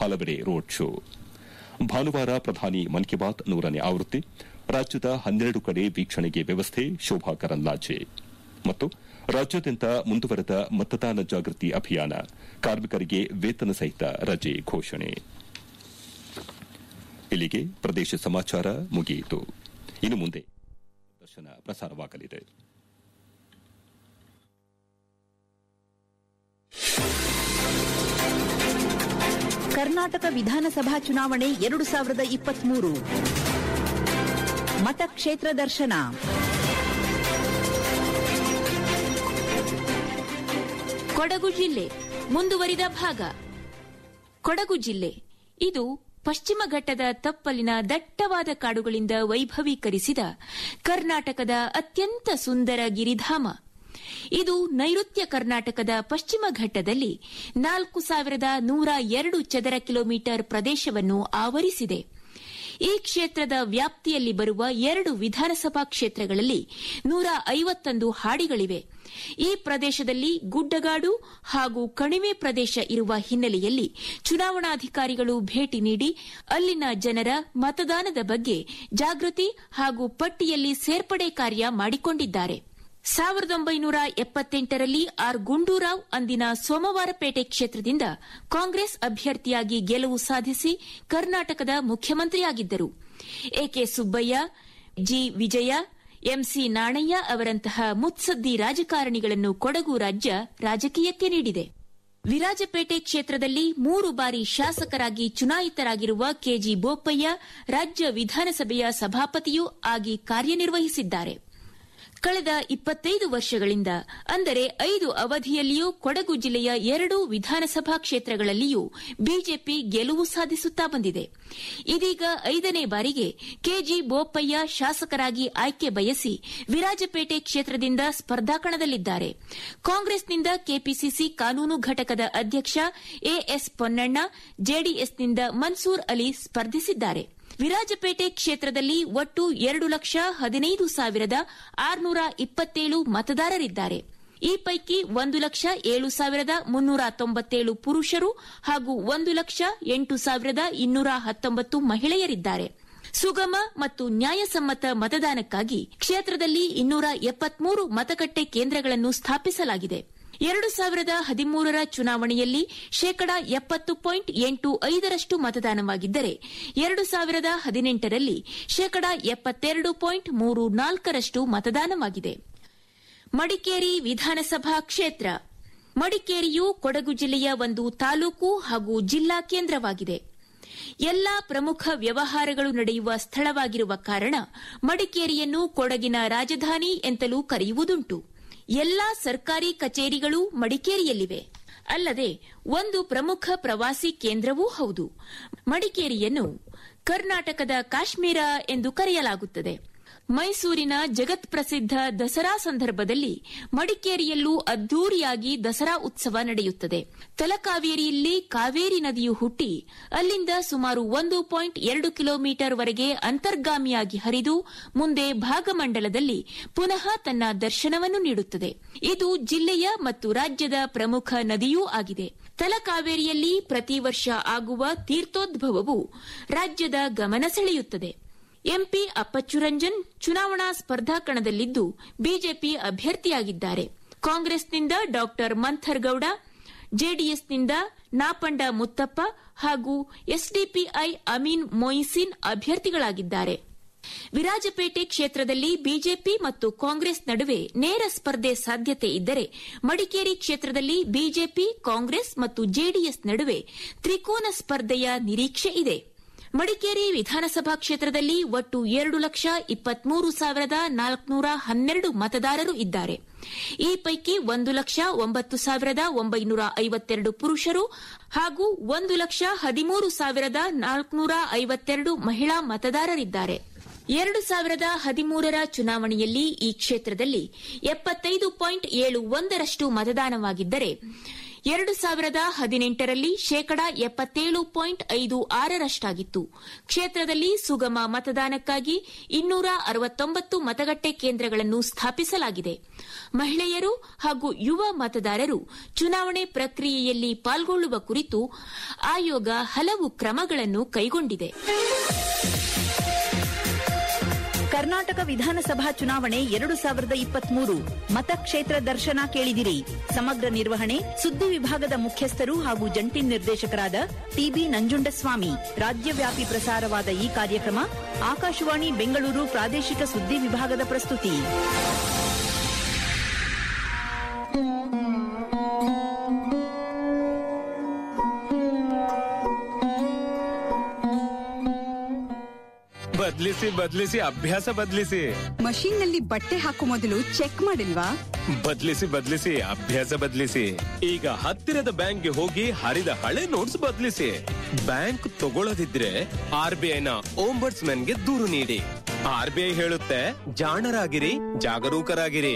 ಹಲವೆಡೆ road show ಭಾನುವಾರ ಪ್ರಧಾನಿ ಮನ್ ಕಿ ಬಾತ್ ನೂರನೇ ಆವೃತ್ತಿ ರಾಜ್ಯದ ಹನ್ನೆರಡು ಕಡೆ ವೀಕ್ಷಣೆಗೆ ವ್ಯವಸ್ಥೆ ಶೋಭಾ ಕರಂದ್ಲಾಜೆ ಮತ್ತು ರಾಜ್ಯಾದ್ಯಂತ ಮುಂದುವರೆದ ಮತದಾನ ಜಾಗೃತಿ ಅಭಿಯಾನ ಕಾರ್ಮಿಕರಿಗೆ ವೇತನ ಸಹಿತ ರಜೆ ಘೋಷಣೆ ಇಲ್ಲಿಗೆ ಪ್ರದೇಶ ಸಮಾಚಾರ ಮುಗಿಯಿತು ಇನ್ನು ಮುಂದೆ ದರ್ಶನ ಪ್ರಸಾರವಾಗಲಿದೆ ಕರ್ನಾಟಕ ವಿಧಾನಸಭಾ ಚುನಾವಣೆ ಎರಡು ಸಾವಿರದ ಇಪ್ಪತ್ಮೂರು ಮತಕ್ಷೇತ್ರ ದರ್ಶನ ಕೊಡಗು ಜಿಲ್ಲೆ ಮುಂದುವರಿದ ಭಾಗ ಕೊಡಗು ಜಿಲ್ಲೆ ಇದು ಪಶ್ಚಿಮ ಘಟ್ಟದ ತಪ್ಪಲಿನ ದಟ್ಟವಾದ ಕಾಡುಗಳಿಂದ ವೈಭವೀಕರಿಸಿದ ಕರ್ನಾಟಕದ ಅತ್ಯಂತ ಸುಂದರ ಗಿರಿಧಾಮ ಇದು ನೈಋತ್ಯ ಕರ್ನಾಟಕದ ಪಶ್ಚಿಮ ಘಟ್ಟದಲ್ಲಿ ನಾಲ್ಕು ಸಾವಿರದ ನೂರ ಎರಡು ಚದರ ಕಿಲೋಮೀಟರ್ ಪ್ರದೇಶವನ್ನು ಆವರಿಸಿದೆ ಈ ಕ್ಷೇತ್ರದ ವ್ಯಾಪ್ತಿಯಲ್ಲಿ ಬರುವ ಎರಡು ವಿಧಾನಸಭಾ ಕ್ಷೇತ್ರಗಳಲ್ಲಿ ನೂರ ಐವತ್ತೊಂದು ಹಾಡಿಗಳಿವೆ ಈ ಪ್ರದೇಶದಲ್ಲಿ ಗುಡ್ಡಗಾಡು ಹಾಗೂ ಕಣಿವೆ ಪ್ರದೇಶ ಇರುವ ಹಿನ್ನೆಲೆಯಲ್ಲಿ ಚುನಾವಣಾಧಿಕಾರಿಗಳು ಭೇಟಿ ನೀಡಿ ಅಲ್ಲಿನ ಜನರ ಮತದಾನದ ಬಗ್ಗೆ ಜಾಗೃತಿ ಹಾಗೂ ಪಟ್ಟಿಯಲ್ಲಿ ಸೇರ್ಪಡೆ ಕಾರ್ಯ ಮಾಡಿಕೊಂಡಿದ್ದಾರೆ ಸಾವಿರದ ಒಂಬೈನೂರ ಎಪ್ಪತ್ತೆಂಟರಲ್ಲಿ ಆರ್ ಗುಂಡೂರಾವ್ ಅಂದಿನ ಸೋಮವಾರಪೇಟೆ ಕ್ಷೇತ್ರದಿಂದ ಕಾಂಗ್ರೆಸ್ ಅಭ್ಯರ್ಥಿಯಾಗಿ ಗೆಲುವು ಸಾಧಿಸಿ ಕರ್ನಾಟಕದ ಮುಖ್ಯಮಂತ್ರಿಯಾಗಿದ್ದರು A K Subbaiah G Vijaya M C Nanaiah ಅವರಂತಹ ಮುತ್ಸದ್ದಿ ರಾಜಕಾರಣಿಗಳನ್ನು ಕೊಡಗು ರಾಜ್ಯ ರಾಜಕೀಯಕ್ಕೆ ನೀಡಿದೆ ವಿರಾಜಪೇಟೆ ಕ್ಷೇತ್ರದಲ್ಲಿ ಮೂರು ಬಾರಿ ಶಾಸಕರಾಗಿ ಚುನಾಯಿತರಾಗಿರುವ ಕೆಜಿ ಬೋಪಯ್ಯ ರಾಜ್ಯ ವಿಧಾನಸಭೆಯ ಸಭಾಪತಿಯೂ ಆಗಿ ಕಾರ್ಯನಿರ್ವಹಿಸಿದ್ದಾರೆ ಕಳೆದ ಇಪ್ಪತ್ತೈದು ವರ್ಷಗಳಿಂದ ಅಂದರೆ ಐದು ಅವಧಿಯಲ್ಲಿಯೂ ಕೊಡಗು ಜಿಲ್ಲೆಯ ಎರಡೂ ವಿಧಾನಸಭಾ ಕ್ಷೇತ್ರಗಳಲ್ಲಿಯೂ ಬಿಜೆಪಿ ಗೆಲುವು ಸಾಧಿಸುತ್ತಾ ಬಂದಿದೆ ಇದೀಗ ಐದನೇ ಬಾರಿಗೆ ಕೆಜಿ ಬೋಪಯ್ಯ ಶಾಸಕರಾಗಿ ಆಯ್ಕೆ ಬಯಸಿ ವಿರಾಜಪೇಟೆ ಕ್ಷೇತ್ರದಿಂದ ಸ್ಪರ್ಧಾಕಣದಲ್ಲಿದ್ದಾರೆ ಕಾಂಗ್ರೆಸ್ನಿಂದ ಕೆಪಿಸಿಸಿ ಕಾನೂನು ಘಟಕದ ಅಧ್ಯಕ್ಷ ಎಎಸ್ ಪೊನ್ನಣ್ಣ ಜೆಡಿಎಸ್ನಿಂದ ಮನ್ಸೂರ್ ಅಲಿ ಸ್ಪರ್ಧಿಸಿದ್ದಾರೆ ವಿರಾಜಪೇಟೆ ಕ್ಷೇತ್ರದಲ್ಲಿ ಒಟ್ಟು ಎರಡು ಲಕ್ಷ ಹದಿನೈದು ಸಾವಿರದ ಆರುನೂರ ಇಪ್ಪತ್ತೇಳು ಮತದಾರರಿದ್ದಾರೆ ಈ ಪೈಕಿ ಒಂದು ಲಕ್ಷ ಏಳು ಸಾವಿರದ ಮುನ್ನೂರ ತೊಂಬತ್ತೇಳು ಪುರುಷರು ಹಾಗೂ ಒಂದು ಲಕ್ಷ ಎಂಟು ಸಾವಿರದ ಇನ್ನೂರ ಹತ್ತೊಂಬತ್ತು ಮಹಿಳೆಯರಿದ್ದಾರೆ ಸುಗಮ ಮತ್ತು ನ್ಯಾಯಸಮ್ಮತ ಮತದಾನಕ್ಕಾಗಿ ಕ್ಷೇತ್ರದಲ್ಲಿ ಇನ್ನೂರ ಎಪ್ಪತ್ಮೂರು ಮತಗಟ್ಟೆ ಕೇಂದ್ರಗಳನ್ನು ಸ್ಥಾಪಿಸಲಾಗಿದೆ ಎರಡು ಸಾವಿರದ ಹದಿಮೂರರ ಚುನಾವಣೆಯಲ್ಲಿ ಶೇಕಡಾ ಎಪ್ಪತ್ತು ಪಾಯಿಂಟ್ ಎಂಟು ಐದರಷ್ಟು ಮತದಾನವಾಗಿದ್ದರೆ ಎರಡು ಸಾವಿರದ ಹದಿನೆಂಟರಲ್ಲಿ ಶೇಕಡಾ ಎಪ್ಪತ್ತೆರಡು ಪಾಯಿಂಟ್ ಮೂರು ನಾಲ್ಕರಷ್ಟು ಮತದಾನವಾಗಿದೆ ಮಡಿಕೇರಿ ವಿಧಾನಸಭಾ ಕ್ಷೇತ್ರ ಮಡಿಕೇರಿಯು ಕೊಡಗು ಜಿಲ್ಲೆಯ ಒಂದು ತಾಲೂಕು ಹಾಗೂ ಜಿಲ್ಲಾ ಕೇಂದ್ರವಾಗಿದೆ ಎಲ್ಲಾ ಪ್ರಮುಖ ವ್ಯವಹಾರಗಳು ನಡೆಯುವ ಸ್ಥಳವಾಗಿರುವ ಕಾರಣ ಮಡಿಕೇರಿಯನ್ನು ಕೊಡಗಿನ ರಾಜಧಾನಿ ಎಂತಲೂ ಕರೆಯುವುದುಂಟು ಎಲ್ಲಾ ಸರ್ಕಾರಿ ಕಚೇರಿಗಳು ಮಡಿಕೇರಿಯಲ್ಲಿವೆ ಅಲ್ಲದೆ ಒಂದು ಪ್ರಮುಖ ಪ್ರವಾಸಿ ಕೇಂದ್ರವೂ ಹೌದು ಮಡಿಕೇರಿಯನ್ನು ಕರ್ನಾಟಕದ ಕಾಶ್ಮೀರ ಎಂದು ಕರೆಯಲಾಗುತ್ತದೆ ಮೈಸೂರಿನ ಜಗತ್ ಪ್ರಸಿದ್ಧ ದಸರಾ ಸಂದರ್ಭದಲ್ಲಿ ಮಡಿಕೇರಿಯಲ್ಲೂ ಅದ್ದೂರಿಯಾಗಿ ದಸರಾ ಉತ್ಸವ ನಡೆಯುತ್ತದೆ ತಲಕಾವೇರಿಯಲ್ಲಿ ಕಾವೇರಿ ನದಿಯು ಹುಟ್ಟಿ ಅಲ್ಲಿಂದ ಸುಮಾರು ಒಂದು ಪಾಯಿಂಟ್ ಎರಡು ಕಿಲೋಮೀಟರ್ ವರೆಗೆ ಅಂತರ್ಗಾಮಿಯಾಗಿ ಹರಿದು ಮುಂದೆ ಭಾಗಮಂಡಲದಲ್ಲಿ ಪುನಃ ತನ್ನ ದರ್ಶನವನ್ನು ನೀಡುತ್ತದೆ ಇದು ಜಿಲ್ಲೆಯ ಮತ್ತು ರಾಜ್ಯದ ಪ್ರಮುಖ ನದಿಯೂ ಆಗಿದೆ ತಲಕಾವೇರಿಯಲ್ಲಿ ಪ್ರತಿ ವರ್ಷ ಆಗುವ ತೀರ್ಥೋದ್ಭವವು ರಾಜ್ಯದ ಗಮನ ಸೆಳೆಯುತ್ತದೆ ಎಂಪಿ ಅಪ್ಪಚ್ಚುರಂಜನ್ ಚುನಾವಣಾ ಸ್ಪರ್ಧಾ ಕಣದಲ್ಲಿದ್ದು ಬಿಜೆಪಿ ಅಭ್ಯರ್ಥಿಯಾಗಿದ್ದಾರೆ ಕಾಂಗ್ರೆಸ್ನಿಂದ ಡಾ ಮಂಥರ್ಗೌಡ ಜೆಡಿಎಸ್ನಿಂದ ನಾಪಂಡ ಮುತ್ತಪ್ಪ ಹಾಗೂ ಎಸ್ಡಿಪಿಐ ಅಮೀನ್ ಮೊಯಿಸಿನ್ ಅಭ್ಯರ್ಥಿಗಳಾಗಿದ್ದಾರೆ ವಿರಾಜಪೇಟೆ ಕ್ಷೇತ್ರದಲ್ಲಿ ಬಿಜೆಪಿ ಮತ್ತು ಕಾಂಗ್ರೆಸ್ ನಡುವೆ ನೇರ ಸ್ಪರ್ಧೆ ಸಾಧ್ಯತೆ ಇದ್ದರೆ ಮಡಿಕೇರಿ ಕ್ಷೇತ್ರದಲ್ಲಿ ಬಿಜೆಪಿ ಕಾಂಗ್ರೆಸ್ ಮತ್ತು ಜೆಡಿಎಸ್ ನಡುವೆ ತ್ರಿಕೋನ ಸ್ಪರ್ಧೆಯ ನಿರೀಕ್ಷೆ ಇದೆ ಮಡಿಕೇರಿ ವಿಧಾನಸಭಾ ಕ್ಷೇತ್ರದಲ್ಲಿ ಒಟ್ಟು ಎರಡು ಲಕ್ಷ ಇಪ್ಪತ್ಮೂರು ಸಾವಿರದ ನಾಲ್ಕುನೂರ ಹನ್ನೆರಡು ಮತದಾರರು ಇದ್ದಾರೆ ಈ ಪೈಕಿ ಒಂದು ಲಕ್ಷ ಒಂಬತ್ತು ಸಾವಿರದ ಒಂಬೈನೂರ ಐವತ್ತೆರಡು ಪುರುಷರು ಹಾಗೂ ಒಂದು ಲಕ್ಷ ಹದಿಮೂರು ಸಾವಿರದ ನಾಲ್ಕುನೂರ ಐವತ್ತೆರಡು ಮಹಿಳಾ ಮತದಾರರಿದ್ದಾರೆ ಎರಡು ಸಾವಿರದ ಹದಿಮೂರರ ಚುನಾವಣೆಯಲ್ಲಿ ಈ ಕ್ಷೇತ್ರದಲ್ಲಿ ಎಪ್ಪತ್ತೈದು ಪಾಯಿಂಟ್ ಏಳು ಒಂದರಷ್ಟು ಮತದಾನವಾಗಿದ್ದರೆ ಎರಡು ಸಾವಿರದ ಹದಿನೆಂಟರಲ್ಲಿ ಶೇಕಡಾ ಎಪ್ಪತ್ತೇಳು ಪಾಯಿಂಟ್ ಐದು ಆರರಷ್ಟಾಗಿತ್ತು ಕ್ಷೇತ್ರದಲ್ಲಿ ಸುಗಮ ಮತದಾನಕ್ಕಾಗಿ ಇನ್ನೂರ ಅರವತ್ತೊಂಬತ್ತು ಮತಗಟ್ಟೆ ಕೇಂದ್ರಗಳನ್ನು ಸ್ಥಾಪಿಸಲಾಗಿದೆ ಮಹಿಳೆಯರು ಹಾಗೂ ಯುವ ಮತದಾರರು ಚುನಾವಣೆ ಪ್ರಕ್ರಿಯೆಯಲ್ಲಿ ಪಾಲ್ಗೊಳ್ಳುವ ಕುರಿತು ಆಯೋಗ ಹಲವು ಕ್ರಮಗಳನ್ನು ಕೈಗೊಂಡಿದೆ ಕರ್ನಾಟಕ ವಿಧಾನಸಭಾ ಚುನಾವಣೆ ಎರಡು ಸಾವಿರದ ಇಪ್ಪತ್ಮೂರು ಮತಕ್ಷೇತ್ರ ದರ್ಶನ ಕೇಳಿದಿರಿ ಸಮಗ್ರ ನಿರ್ವಹಣೆ ಸುದ್ದಿ ವಿಭಾಗದ ಮುಖ್ಯಸ್ಥರು ಹಾಗೂ ಜಂಟಿ ನಿರ್ದೇಶಕರಾದ ಟಿಬಿ ನಂಜುಂಡಸ್ವಾಮಿ ರಾಜ್ಯವ್ಯಾಪಿ ಪ್ರಸಾರವಾದ ಈ ಕಾರ್ಯಕ್ರಮ ಆಕಾಶವಾಣಿ ಬೆಂಗಳೂರು ಪ್ರಾದೇಶಿಕ ಸುದ್ದಿ ವಿಭಾಗದ ಪ್ರಸ್ತುತಿ ಬದ್ಲಿಸಿ ಬದ್ಲಿಸಿ ಅಭ್ಯಾಸ ಬದ್ಲಿಸಿ ಮಷೀನ್ ನಲ್ಲಿ ಬಟ್ಟೆ ಹಾಕೋ ಮೊದಲು ಚೆಕ್ ಮಾಡಿಲ್ವಾ ಬದ್ಲಿಸಿ ಬದ್ಲಿಸಿ ಅಭ್ಯಾಸ ಬದ್ಲಿಸಿ ಈಗ ಹತ್ತಿರದ ಬ್ಯಾಂಕ್ಗೆ ಹೋಗಿ ಹರಿದ ಹಳೆ ನೋಟ್ಸ್ ಬದ್ಲಿಸಿ ಬ್ಯಾಂಕ್ ತಗೊಳ್ಳದಿದ್ರೆ ಆರ್ ಬಿ ಐನ ಓಂಬರ್ಟ್ಸ್ ಗೆ ದೂರು ನೀಡಿ ಆರ್ ಬಿ ಐ ಹೇಳುತ್ತೆ ಜಾಣರಾಗಿರಿ ಜಾಗರೂಕರಾಗಿರಿ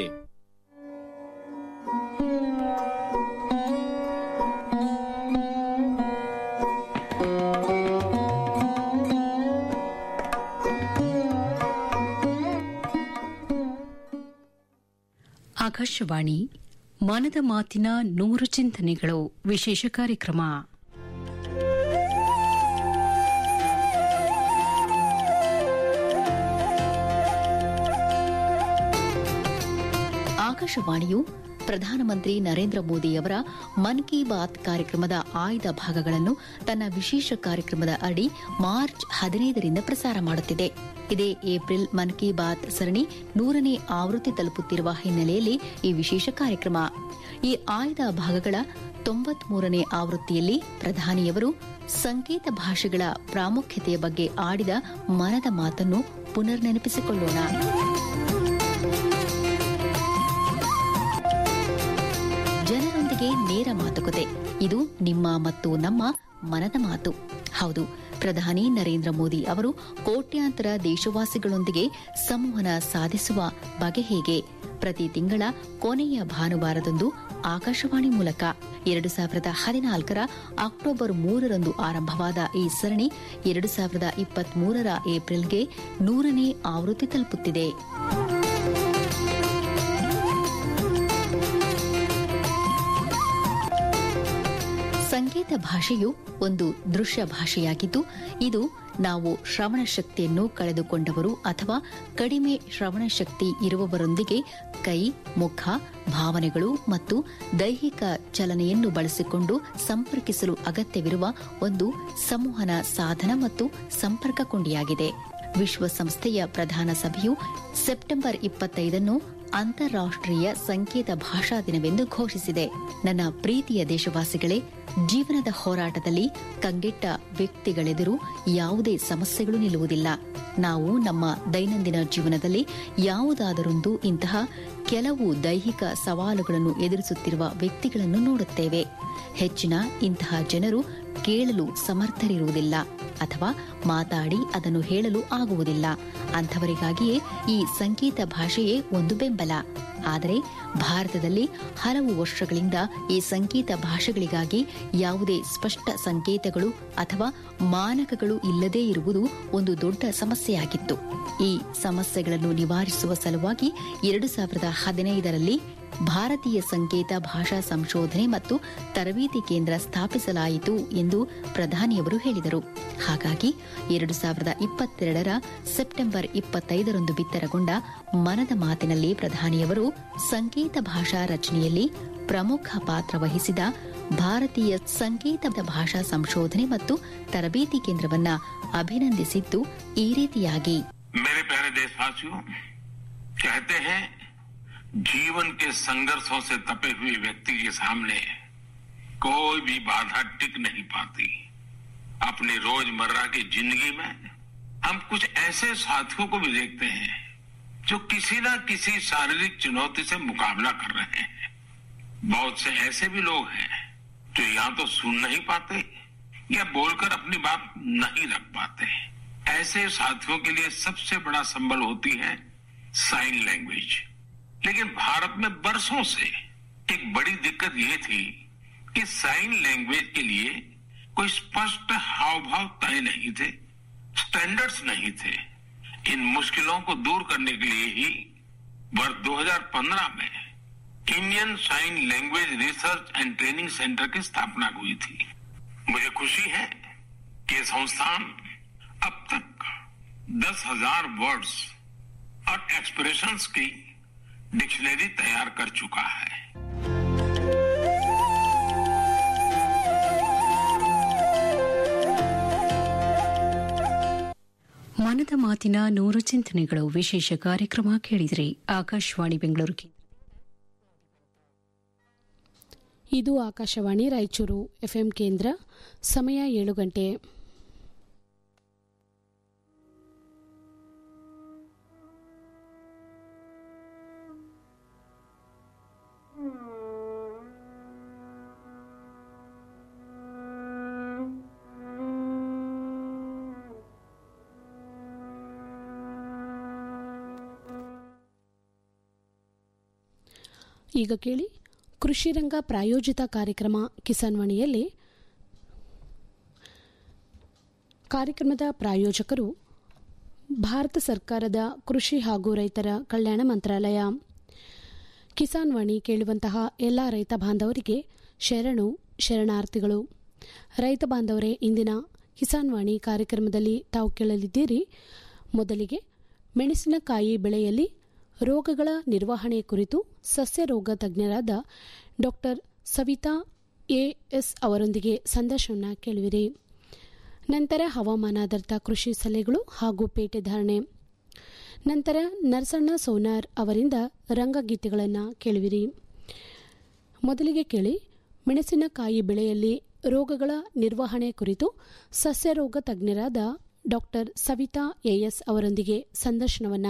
ಆಕಾಶವಾಣಿ ಮನದ ಮಾತಿನ ನೂರು ಚಿಂತನೆಗಳು ವಿಶೇಷ ಕಾರ್ಯಕ್ರಮ ಆಕಾಶವಾಣಿಯು ಪ್ರಧಾನಮಂತ್ರಿ ನರೇಂದ್ರ ಮೋದಿಯವರ ಮನ್ ಕಿ ಬಾತ್ ಕಾರ್ಯಕ್ರಮದ ಆಯ್ದ ಭಾಗಗಳನ್ನು ತನ್ನ ವಿಶೇಷ ಕಾರ್ಯಕ್ರಮದ ಅಡಿ ಮಾರ್ಚ್ ಹದಿನೈದರಿಂದ ಪ್ರಸಾರ ಮಾಡುತ್ತಿದೆ ಇದೇ ಏಪ್ರಿಲ್ ಮನ್ ಕಿ ಬಾತ್ ಸರಣಿ ನೂರನೇ ಆವೃತ್ತಿ ತಲುಪುತ್ತಿರುವ ಹಿನ್ನೆಲೆಯಲ್ಲಿ ಈ ವಿಶೇಷ ಕಾರ್ಯಕ್ರಮ ಈ ಆಯ್ದ ಭಾಗಗಳ ತೊಂಬತ್ಮೂರನೇ ಆವೃತ್ತಿಯಲ್ಲಿ ಪ್ರಧಾನಿಯವರು ಸಂಕೇತ ಭಾಷೆಗಳ ಪ್ರಾಮುಖ್ಯತೆಯ ಬಗ್ಗೆ ಆಡಿದ ಮನದ ಮಾತನ್ನು ಪುನರ್ ನೆನಪಿಸಿಕೊಳ್ಳೋಣ ಜನರೊಂದಿಗೆ ನೇರ ಮಾತುಕತೆ ಇದು ನಿಮ್ಮ ಮತ್ತು ನಮ್ಮ ಮನದ ಮಾತು ಹೌದು ಪ್ರಧಾನಿ ನರೇಂದ್ರ ಮೋದಿ ಅವರು ಕೋಟ್ಯಾಂತರ ದೇಶವಾಸಿಗಳೊಂದಿಗೆ ಸಂವಹನ ಸಾಧಿಸುವ ಬಗೆ ಹೇಗೆ ಪ್ರತಿ ತಿಂಗಳ ಕೊನೆಯ ಭಾನುವಾರದಂದು ಆಕಾಶವಾಣಿ ಮೂಲಕ ಎರಡು ಸಾವಿರದ ಹದಿನಾಲ್ಕರ ಅಕ್ಟೋಬರ್ ಮೂರರಂದು ಆರಂಭವಾದ ಈ ಸರಣಿ ಎರಡು ಸಾವಿರದ ಇಪ್ಪತ್ಮೂರರ ಏಪ್ರಿಲ್ಗೆ ನೂರನೇ ಆವೃತ್ತಿ ತಲುಪುತ್ತಿದೆ ಸಂಕೇತ ಭಾಷೆಯು ಒಂದು ದೃಶ್ಯ ಭಾಷೆಯಾಗಿದ್ದು ಇದು ನಾವು ಶ್ರವಣ ಶಕ್ತಿಯನ್ನು ಕಳೆದುಕೊಂಡವರು ಅಥವಾ ಕಡಿಮೆ ಶ್ರವಣ ಶಕ್ತಿ ಇರುವವರೊಂದಿಗೆ ಕೈ ಮುಖ ಭಾವನೆಗಳು ಮತ್ತು ದೈಹಿಕ ಚಲನೆಯನ್ನು ಬಳಸಿಕೊಂಡು ಸಂಪರ್ಕಿಸಲು ಅಗತ್ಯವಿರುವ ಒಂದು ಸಂವಹನ ಸಾಧನ ಮತ್ತು ಸಂಪರ್ಕ ಕೊಂಡಿಯಾಗಿದೆ ವಿಶ್ವಸಂಸ್ಥೆಯ ಪ್ರಧಾನ ಸಭೆಯು ಸೆಪ್ಟೆಂಬರ್ ಇಪ್ಪತ್ತೈದನ್ನು ಅಂತಾರಾಷ್ಟೀಯ ಸಂಕೇತ ಭಾಷಾ ದಿನವೆಂದು ಘೋಷಿಸಿದೆ ನನ್ನ ಪ್ರೀತಿಯ ದೇಶವಾಸಿಗಳೇ ಜೀವನದ ಹೋರಾಟದಲ್ಲಿ ಕಂಗೆಟ್ಟ ವ್ಯಕ್ತಿಗಳೆದುರು ಯಾವುದೇ ಸಮಸ್ಯೆಗಳು ನಿಲ್ಲುವುದಿಲ್ಲ ನಾವು ನಮ್ಮ ದೈನಂದಿನ ಜೀವನದಲ್ಲಿ ಯಾವುದಾದರೊಂದು ಇಂತಹ ಕೆಲವು ದೈಹಿಕ ಸವಾಲುಗಳನ್ನು ಎದುರಿಸುತ್ತಿರುವ ವ್ಯಕ್ತಿಗಳನ್ನು ನೋಡುತ್ತೇವೆ ಹೆಚ್ಚಿನ ಇಂತಹ ಜನರು ಕೇಳಲು ಸಮರ್ಥರಿರುವುದಿಲ್ಲ ಅಥವಾ ಮಾತಾಡಿ ಅದನ್ನು ಹೇಳಲು ಆಗುವುದಿಲ್ಲ ಅಂಥವರಿಗಾಗಿಯೇ ಈ ಸಂಕೇತ ಭಾಷೆಯೇ ಒಂದು ಬೆಂಬಲ ಆದರೆ ಭಾರತದಲ್ಲಿ ಹಲವು ವರ್ಷಗಳಿಂದ ಈ ಸಂಕೇತ ಭಾಷೆಗಳಿಗಾಗಿ ಯಾವುದೇ ಸ್ಪಷ್ಟ ಸಂಕೇತಗಳು ಅಥವಾ ಮಾನಕಗಳು ಇಲ್ಲದೇ ಇರುವುದು ಒಂದು ದೊಡ್ಡ ಸಮಸ್ಯೆಯಾಗಿತ್ತು ಈ ಸಮಸ್ಯೆಗಳನ್ನು ನಿವಾರಿಸುವ ಸಲುವಾಗಿ ಎರಡು ಸಾವಿರದ ಹದಿನೈದರಲ್ಲಿ ಭಾರತೀಯ ಸಂಕೇತ ಭಾಷಾ ಸಂಶೋಧನೆ ಮತ್ತು ತರಬೇತಿ ಕೇಂದ್ರ ಸ್ಥಾಪಿಸಲಾಯಿತು ಎಂದು ಪ್ರಧಾನಿಯವರು ಹೇಳಿದರು ಹಾಗಾಗಿ ಎರಡು ಸಾವಿರದ ಇಪ್ಪತ್ತೆರಡರ ಸೆಪ್ಟೆಂಬರ್ ಇಪ್ಪತ್ತೈದರಂದು ಬಿತ್ತರಗೊಂಡ ಮನದ ಮಾತಿನಲ್ಲಿ ಪ್ರಧಾನಿಯವರು ಸಂಕೇತ ಭಾಷಾ ರಚನೆಯಲ್ಲಿ ಪ್ರಮುಖ ಪಾತ್ರ ವಹಿಸಿದ ಭಾರತೀಯ ಸಂಕೇತ ಭಾಷಾ ಸಂಶೋಧನೆ ಮತ್ತು ತರಬೇತಿ ಕೇಂದ್ರವನ್ನ ಅಭಿನಂದಿಸಿದ್ದು ಈ ರೀತಿಯಾಗಿ मेरे प्यारे देशवासियों कहते हैं जीवन के संघर्षों से तपे हुए व्यक्ति के सामने कोई भी बाधा टिक नहीं पाती अपनी रोजमर्रा की जिंदगी में हम कुछ ऐसे साथियों को भी देखते हैं जो किसी न किसी शारीरिक चुनौती से मुकाबला कर रहे हैं बहुत से ऐसे भी लोग हैं जो या तो सुन नहीं पाते या बोलकर अपनी बात नहीं रख पाते ऐसे साथियों के लिए सबसे बड़ा संबल होती है साइन लैंग्वेज लेकिन भारत में बरसों से एक बड़ी दिक्कत ये थी कि साइन लैंग्वेज के लिए कोई स्पष्ट हाव भाव तय नहीं थे स्टैंडर्ड्स नहीं थे इन मुश्किलों को दूर करने के लिए ही वर्ष 2015 में Indian sign language research and training centre की स्थापना हुई थी मुझे खुशी है कि संस्थान अब तक दस हजार वर्ड्स और एक्सप्रेशंस की डिक्शनरी तैयार कर चुका है ಮನದ ಮಾತಿನ ನೂರು ಚಿಂತನೆಗಳು ವಿಶೇಷ ಕಾರ್ಯಕ್ರಮ ಕೇಳಿದ್ರಿ ಆಕಾಶವಾಣಿ ಬೆಂಗಳೂರು ಕೇಂದ್ರ ಇದು ಆಕಾಶವಾಣಿ ರಾಯಚೂರು ಎಫ್ಎಂ ಕೇಂದ್ರ ಸಮಯ ಏಳು ಗಂಟೆ ಈಗ ಕೇಳಿ ಕೃಷಿರಂಗ ಪ್ರಾಯೋಜಿತ ಕಾರ್ಯಕ್ರಮ ಕಿಸಾನ್ ವಾಣಿಯಲ್ಲಿ ಕಾರ್ಯಕ್ರಮದ ಪ್ರಾಯೋಜಕರು ಭಾರತ ಸರ್ಕಾರದ ಕೃಷಿ ಹಾಗೂ ರೈತರ ಕಲ್ಯಾಣ ಮಂತ್ರಾಲಯ ಕಿಸಾನ್ ವಾಣಿ ಕೇಳುವಂತಹ ಎಲ್ಲ ರೈತ ಬಾಂಧವರಿಗೆ ಶರಣು ಶರಣಾರ್ಥಿಗಳು ರೈತ ಬಾಂಧವರೇ ಇಂದಿನ ಕಿಸಾನ್ ವಾಣಿ ಕಾರ್ಯಕ್ರಮದಲ್ಲಿ ತಾವು ಕೇಳಲಿದ್ದೀರಿ ಮೊದಲಿಗೆ ಮೆಣಸಿನಕಾಯಿ ಬೆಳೆಯಲ್ಲಿ ರೋಗಗಳ ನಿರ್ವಹಣೆ ಕುರಿತು ಸಸ್ಯ ರೋಗ ತಜ್ಞರಾದ ಡಾಕ್ಟರ್ ಸವಿತಾ ಎಎಸ್ ಅವರೊಂದಿಗೆ ಸಂದರ್ಶನ ಕೇಳುವಿರಿ ನಂತರ ಹವಾಮಾನಾಧಾರಿತ ಕೃಷಿ ಸಲಹೆಗಳು ಹಾಗೂ ಪೇಟೆ ಧಾರಣೆ ನಂತರ ನರಸಣ್ಣ ಸೋನಾರ್ ಅವರಿಂದ ರಂಗಗೀತೆಗಳನ್ನು ಕೇಳುವಿರಿ ಮೊದಲಿಗೆ ಕೇಳಿ ಮೆಣಸಿನಕಾಯಿ ಬೆಳೆಯಲ್ಲಿ ರೋಗಗಳ ನಿರ್ವಹಣೆ ಕುರಿತು ಸಸ್ಯ ರೋಗ ತಜ್ಞರಾದ ಡಾಕ್ಟರ್ ಸವಿತಾ ಎಎಸ್ ಅವರೊಂದಿಗೆ ಸಂದರ್ಶನವನ್ನು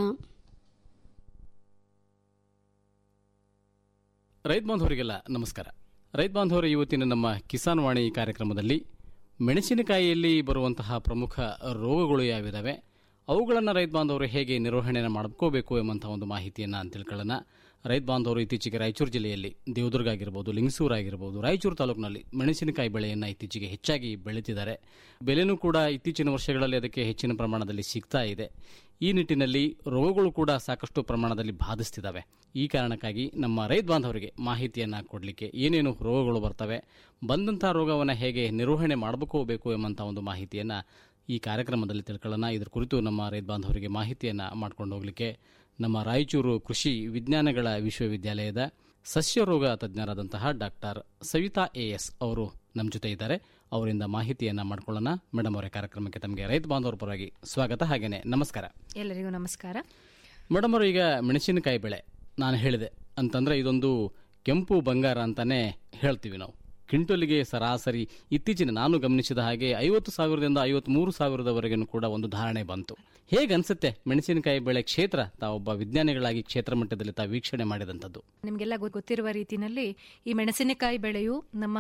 ರೈತ ಬಾಂಧವರಿಗೆಲ್ಲ ನಮಸ್ಕಾರ ರೈತ ಬಾಂಧವರು ಇವತ್ತಿನ ನಮ್ಮ ಕಿಸಾನ್ ವಾಣಿ ಕಾರ್ಯಕ್ರಮದಲ್ಲಿ ಮೆಣಸಿನಕಾಯಿಯಲ್ಲಿ ಬರುವಂತಹ ಪ್ರಮುಖ ರೋಗಗಳು ಯಾವಿದಾವೆ ಅವುಗಳನ್ನು ರೈತ ಬಾಂಧವರು ಹೇಗೆ ನಿರ್ವಹಣೆಯನ್ನು ಮಾಡ್ಕೋಬೇಕು ಎಂಬಂತಹ ಒಂದು ಮಾಹಿತಿಯನ್ನು ತಿಳ್ಕೊಳ್ಳೋಣ ರೈತ ಬಾಂಧವರು ಇತ್ತೀಚೆಗೆ ರಾಯಚೂರು ಜಿಲ್ಲೆಯಲ್ಲಿ ದೇವದುರ್ಗ ಆಗಿರ್ಬೋದು ಲಿಂಗಸೂರು ಆಗಿರ್ಬೋದು ರಾಯಚೂರು ತಾಲೂಕಿನಲ್ಲಿ ಮೆಣಸಿನಕಾಯಿ ಬೆಳೆಯನ್ನು ಇತ್ತೀಚೆಗೆ ಹೆಚ್ಚಾಗಿ ಬೆಳೀತಿದ್ದಾರೆ ಬೆಲೆನೂ ಕೂಡ ಇತ್ತೀಚಿನ ವರ್ಷಗಳಲ್ಲಿ ಅದಕ್ಕೆ ಹೆಚ್ಚಿನ ಪ್ರಮಾಣದಲ್ಲಿ ಸಿಗ್ತಾ ಇದೆ ಈ ನಿಟ್ಟಿನಲ್ಲಿ ರೋಗಗಳು ಕೂಡ ಸಾಕಷ್ಟು ಪ್ರಮಾಣದಲ್ಲಿ ಬಾಧಿಸ್ತಿದ್ದಾವೆ ಈ ಕಾರಣಕ್ಕಾಗಿ ನಮ್ಮ ರೈತ ಬಾಂಧವರಿಗೆ ಮಾಹಿತಿಯನ್ನು ಕೊಡಲಿಕ್ಕೆ ಏನೇನು ರೋಗಗಳು ಬರ್ತವೆ ಬಂದಂಥ ರೋಗವನ್ನು ಹೇಗೆ ನಿರ್ವಹಣೆ ಮಾಡಬೇಕು ಎಂಬಂಥ ಒಂದು ಮಾಹಿತಿಯನ್ನು ಈ ಕಾರ್ಯಕ್ರಮದಲ್ಲಿ ತಿಳ್ಕೊಳ್ಳೋಣ ಇದರ ಕುರಿತು ನಮ್ಮ ರೈತ ಬಾಂಧವರಿಗೆ ಮಾಹಿತಿಯನ್ನು ಮಾಡ್ಕೊಂಡು ಹೋಗಲಿಕ್ಕೆ ನಮ್ಮ ರಾಯಚೂರು ಕೃಷಿ ವಿಜ್ಞಾನಗಳ ವಿಶ್ವವಿದ್ಯಾಲಯದ ಸಸ್ಯ ರೋಗ ತಜ್ಞರಾದಂತಹ ಡಾಕ್ಟರ್ ಸವಿತಾ ಎಎಸ್ ಅವರು ನಮ್ಮ ಜೊತೆ ಇದ್ದಾರೆ ಅವರಿಂದ ಮಾಹಿತಿಯನ್ನು ಮಾಡ್ಕೊಳ್ಳೋಣ ಮೇಡಮ್ ಅವರ ಕಾರ್ಯಕ್ರಮಕ್ಕೆ ತಮಗೆ ರೈತ ಬಾಂಧವರ ಪರವಾಗಿ ಸ್ವಾಗತ ಹಾಗೇನೆ ನಮಸ್ಕಾರ ಎಲ್ಲರಿಗೂ ನಮಸ್ಕಾರ ಮೇಡಮ್ ಅವರು ಈಗ ಮೆಣಸಿನಕಾಯಿ ಬೆಳೆ ನಾನು ಹೇಳಿದೆ ಅಂತಂದ್ರೆ ಇದೊಂದು ಕೆಂಪು ಬಂಗಾರ ಅಂತಾನೆ ಹೇಳ್ತೀವಿ ನಾವು ಕ್ವಿಂಟಲ್ಗೆ ಸರಾಸರಿ ಇತ್ತೀಚಿನ ನಾನು ಗಮನಿಸಿದ ಹಾಗೆ ಐವತ್ತು ಸಾವಿರದಿಂದ ಐವತ್ಮೂರು ಸಾವಿರದವರೆಗೂ ಕೂಡ ಒಂದು ಧಾರಣೆ ಬಂತು ಹೇಗೆ ಅನ್ಸುತ್ತೆ ಮೆಣಸಿನಕಾಯಿ ಬೆಳೆ ಕ್ಷೇತ್ರ ತಾವೊಬ್ಬ ವಿಜ್ಞಾನಿಗಳಾಗಿ ಕ್ಷೇತ್ರ ಮಟ್ಟದಲ್ಲಿ ತಾವು ವೀಕ್ಷಣೆ ಮಾಡಿದಂಥದ್ದು ನಿಮಗೆಲ್ಲ ಗೊತ್ತಿರುವ ರೀತಿಯಲ್ಲಿ ಈ ಮೆಣಸಿನಕಾಯಿ ಬೆಳೆಯು ನಮ್ಮ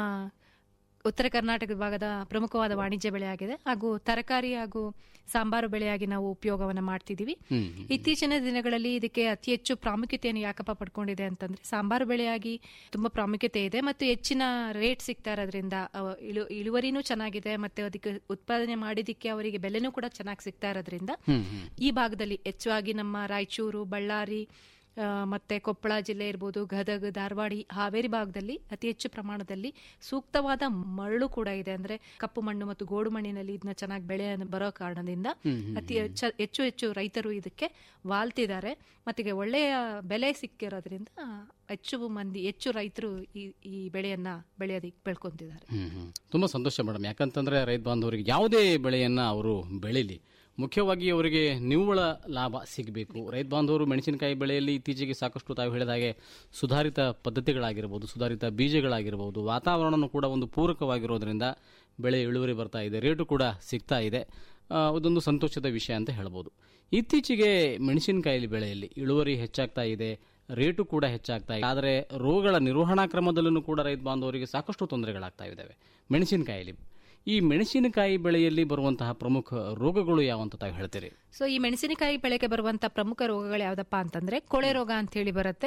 ಉತ್ತರ ಕರ್ನಾಟಕ ಭಾಗದ ಪ್ರಮುಖವಾದ ವಾಣಿಜ್ಯ ಬೆಳೆ ಆಗಿದೆ ಹಾಗೂ ತರಕಾರಿ ಹಾಗೂ ಸಾಂಬಾರು ಬೆಳೆಯಾಗಿ ನಾವು ಉಪಯೋಗವನ್ನು ಮಾಡ್ತಿದ್ದೀವಿ ಇತ್ತೀಚಿನ ದಿನಗಳಲ್ಲಿ ಇದಕ್ಕೆ ಅತಿ ಹೆಚ್ಚು ಪ್ರಾಮುಖ್ಯತೆಯನ್ನು ಯಾಕಪ್ಪ ಪಡ್ಕೊಂಡಿದೆ ಅಂತಂದ್ರೆ ಸಾಂಬಾರು ಬೆಳೆಯಾಗಿ ತುಂಬಾ ಪ್ರಾಮುಖ್ಯತೆ ಇದೆ ಮತ್ತು ಹೆಚ್ಚಿನ ರೇಟ್ ಸಿಗ್ತಾ ಇರೋದ್ರಿಂದ ಅವ- ಇಳು- ಇಳುವರಿನೂ ಚೆನ್ನಾಗಿದೆ ಮತ್ತೆ ಅದಕ್ಕೆ ಉತ್ಪಾದನೆ ಮಾಡಿದಕ್ಕೆ ಅವರಿಗೆ ಬೆಲೆನೂ ಕೂಡ ಚೆನ್ನಾಗಿ ಸಿಗ್ತಾ ಇರೋದ್ರಿಂದ ಈ ಭಾಗದಲ್ಲಿ ಹೆಚ್ಚಾಗಿ ನಮ್ಮ ರಾಯಚೂರು ಬಳ್ಳಾರಿ ಆ, ಮತ್ತೆ ಕೊಪ್ಪಳ ಜಿಲ್ಲೆ ಇರ್ಬೋದು ಗದಗ ಧಾರವಾಡ ಈ ಹಾವೇರಿ ಭಾಗದಲ್ಲಿ ಅತಿ ಹೆಚ್ಚು ಪ್ರಮಾಣದಲ್ಲಿ ಸೂಕ್ತವಾದ ಮರಳು ಕೂಡ ಇದೆ ಅಂದ್ರೆ ಕಪ್ಪು ಮಣ್ಣು ಮತ್ತು ಗೋಡು ಮಣ್ಣಿನಲ್ಲಿ ಇದನ್ನ ಚೆನ್ನಾಗಿ ಬೆಳೆ ಬರೋ ಕಾರಣದಿಂದ ಅತಿ ಹೆಚ್ಚ- ಹೆಚ್ಚು ಹೆಚ್ಚು ರೈತರು ಇದಕ್ಕೆ ವಾಲ್ತಿದ್ದಾರೆ ಮತ್ತಿಗೆ ಒಳ್ಳೆಯ ಬೆಲೆ ಸಿಕ್ಕಿರೋದ್ರಿಂದ ಹೆಚ್ಚು ಮಂದಿ ಹೆಚ್ಚು ರೈತರು ಈ ಈ ಬೆಳೆಯನ್ನ ಬೆಳೆಯೋದಕ್ಕೆ ಬೆಳ್ಕೊಂತಿದ್ದಾರೆ ಹ್ಮ್ ಹ್ಮ್. ತುಂಬಾ ಸಂತೋಷ ಮೇಡಮ್ ಯಾಕಂತಂದ್ರೆ ರೈತ ಬಾಂಧವರಿಗೆ ಯಾವುದೇ ಬೆಳೆಯನ್ನ ಅವರು ಬೆಳೀಲಿ ಮುಖ್ಯವಾಗಿ ಅವರಿಗೆ ನಿವ್ವಳ ಲಾಭ ಸಿಗಬೇಕು ರೈತ ಬಾಂಧವರು ಮೆಣಸಿನಕಾಯಿ ಬೆಳೆಯಲ್ಲಿ ಇತ್ತೀಚೆಗೆ ಸಾಕಷ್ಟು ತಾವು ಹೇಳಿದ ಹಾಗೆ ಸುಧಾರಿತ ಪದ್ಧತಿಗಳಾಗಿರ್ಬೋದು ಸುಧಾರಿತ ಬೀಜಗಳಾಗಿರ್ಬೋದು ವಾತಾವರಣನೂ ಕೂಡ ಒಂದು ಪೂರಕವಾಗಿರೋದ್ರಿಂದ ಬೆಳೆ ಇಳುವರಿ ಬರ್ತಾ ಇದೆ ರೇಟು ಕೂಡ ಸಿಗ್ತಾ ಇದೆ ಆ, ಅದೊಂದು ಸಂತೋಷದ ವಿಷಯ ಅಂತ ಹೇಳ್ಬೋದು ಇತ್ತೀಚೆಗೆ ಮೆಣಸಿನಕಾಯಿ ಬೆಳೆಯಲ್ಲಿ ಇಳುವರಿ ಹೆಚ್ಚಾಗ್ತಾ ಇದೆ ರೇಟು ಕೂಡ ಹೆಚ್ಚಾಗ್ತಾ ಇದೆ ಆದರೆ ರೋಗಗಳ ನಿರ್ವಹಣಾ ಕ್ರಮದಲ್ಲೂ ಕೂಡ ರೈತ ಬಾಂಧವರಿಗೆ ಸಾಕಷ್ಟು ತೊಂದರೆಗಳಾಗ್ತಾ ಇದ್ದಾವೆ ಮೆಣಸಿನಕಾಯಿಲಿ ಈ ಮೆಣಸಿನಕಾಯಿ ಬೆಳೆಯಲ್ಲಿ ಬರುವಂತಹ ಪ್ರಮುಖ ರೋಗಗಳು ಯಾವಂತ ತಾವು ಹೇಳ್ತೀರಿ ಸೊ ಈ ಮೆಣಸಿನಕಾಯಿ ಬೆಳೆಗೆ ಬರುವಂತ ಪ್ರಮುಖ ರೋಗಗಳು ಯಾವ್ದಪ್ಪ ಅಂತಂದ್ರೆ ಕೊಳೆ ರೋಗ ಅಂತ ಹೇಳಿ ಬರುತ್ತೆ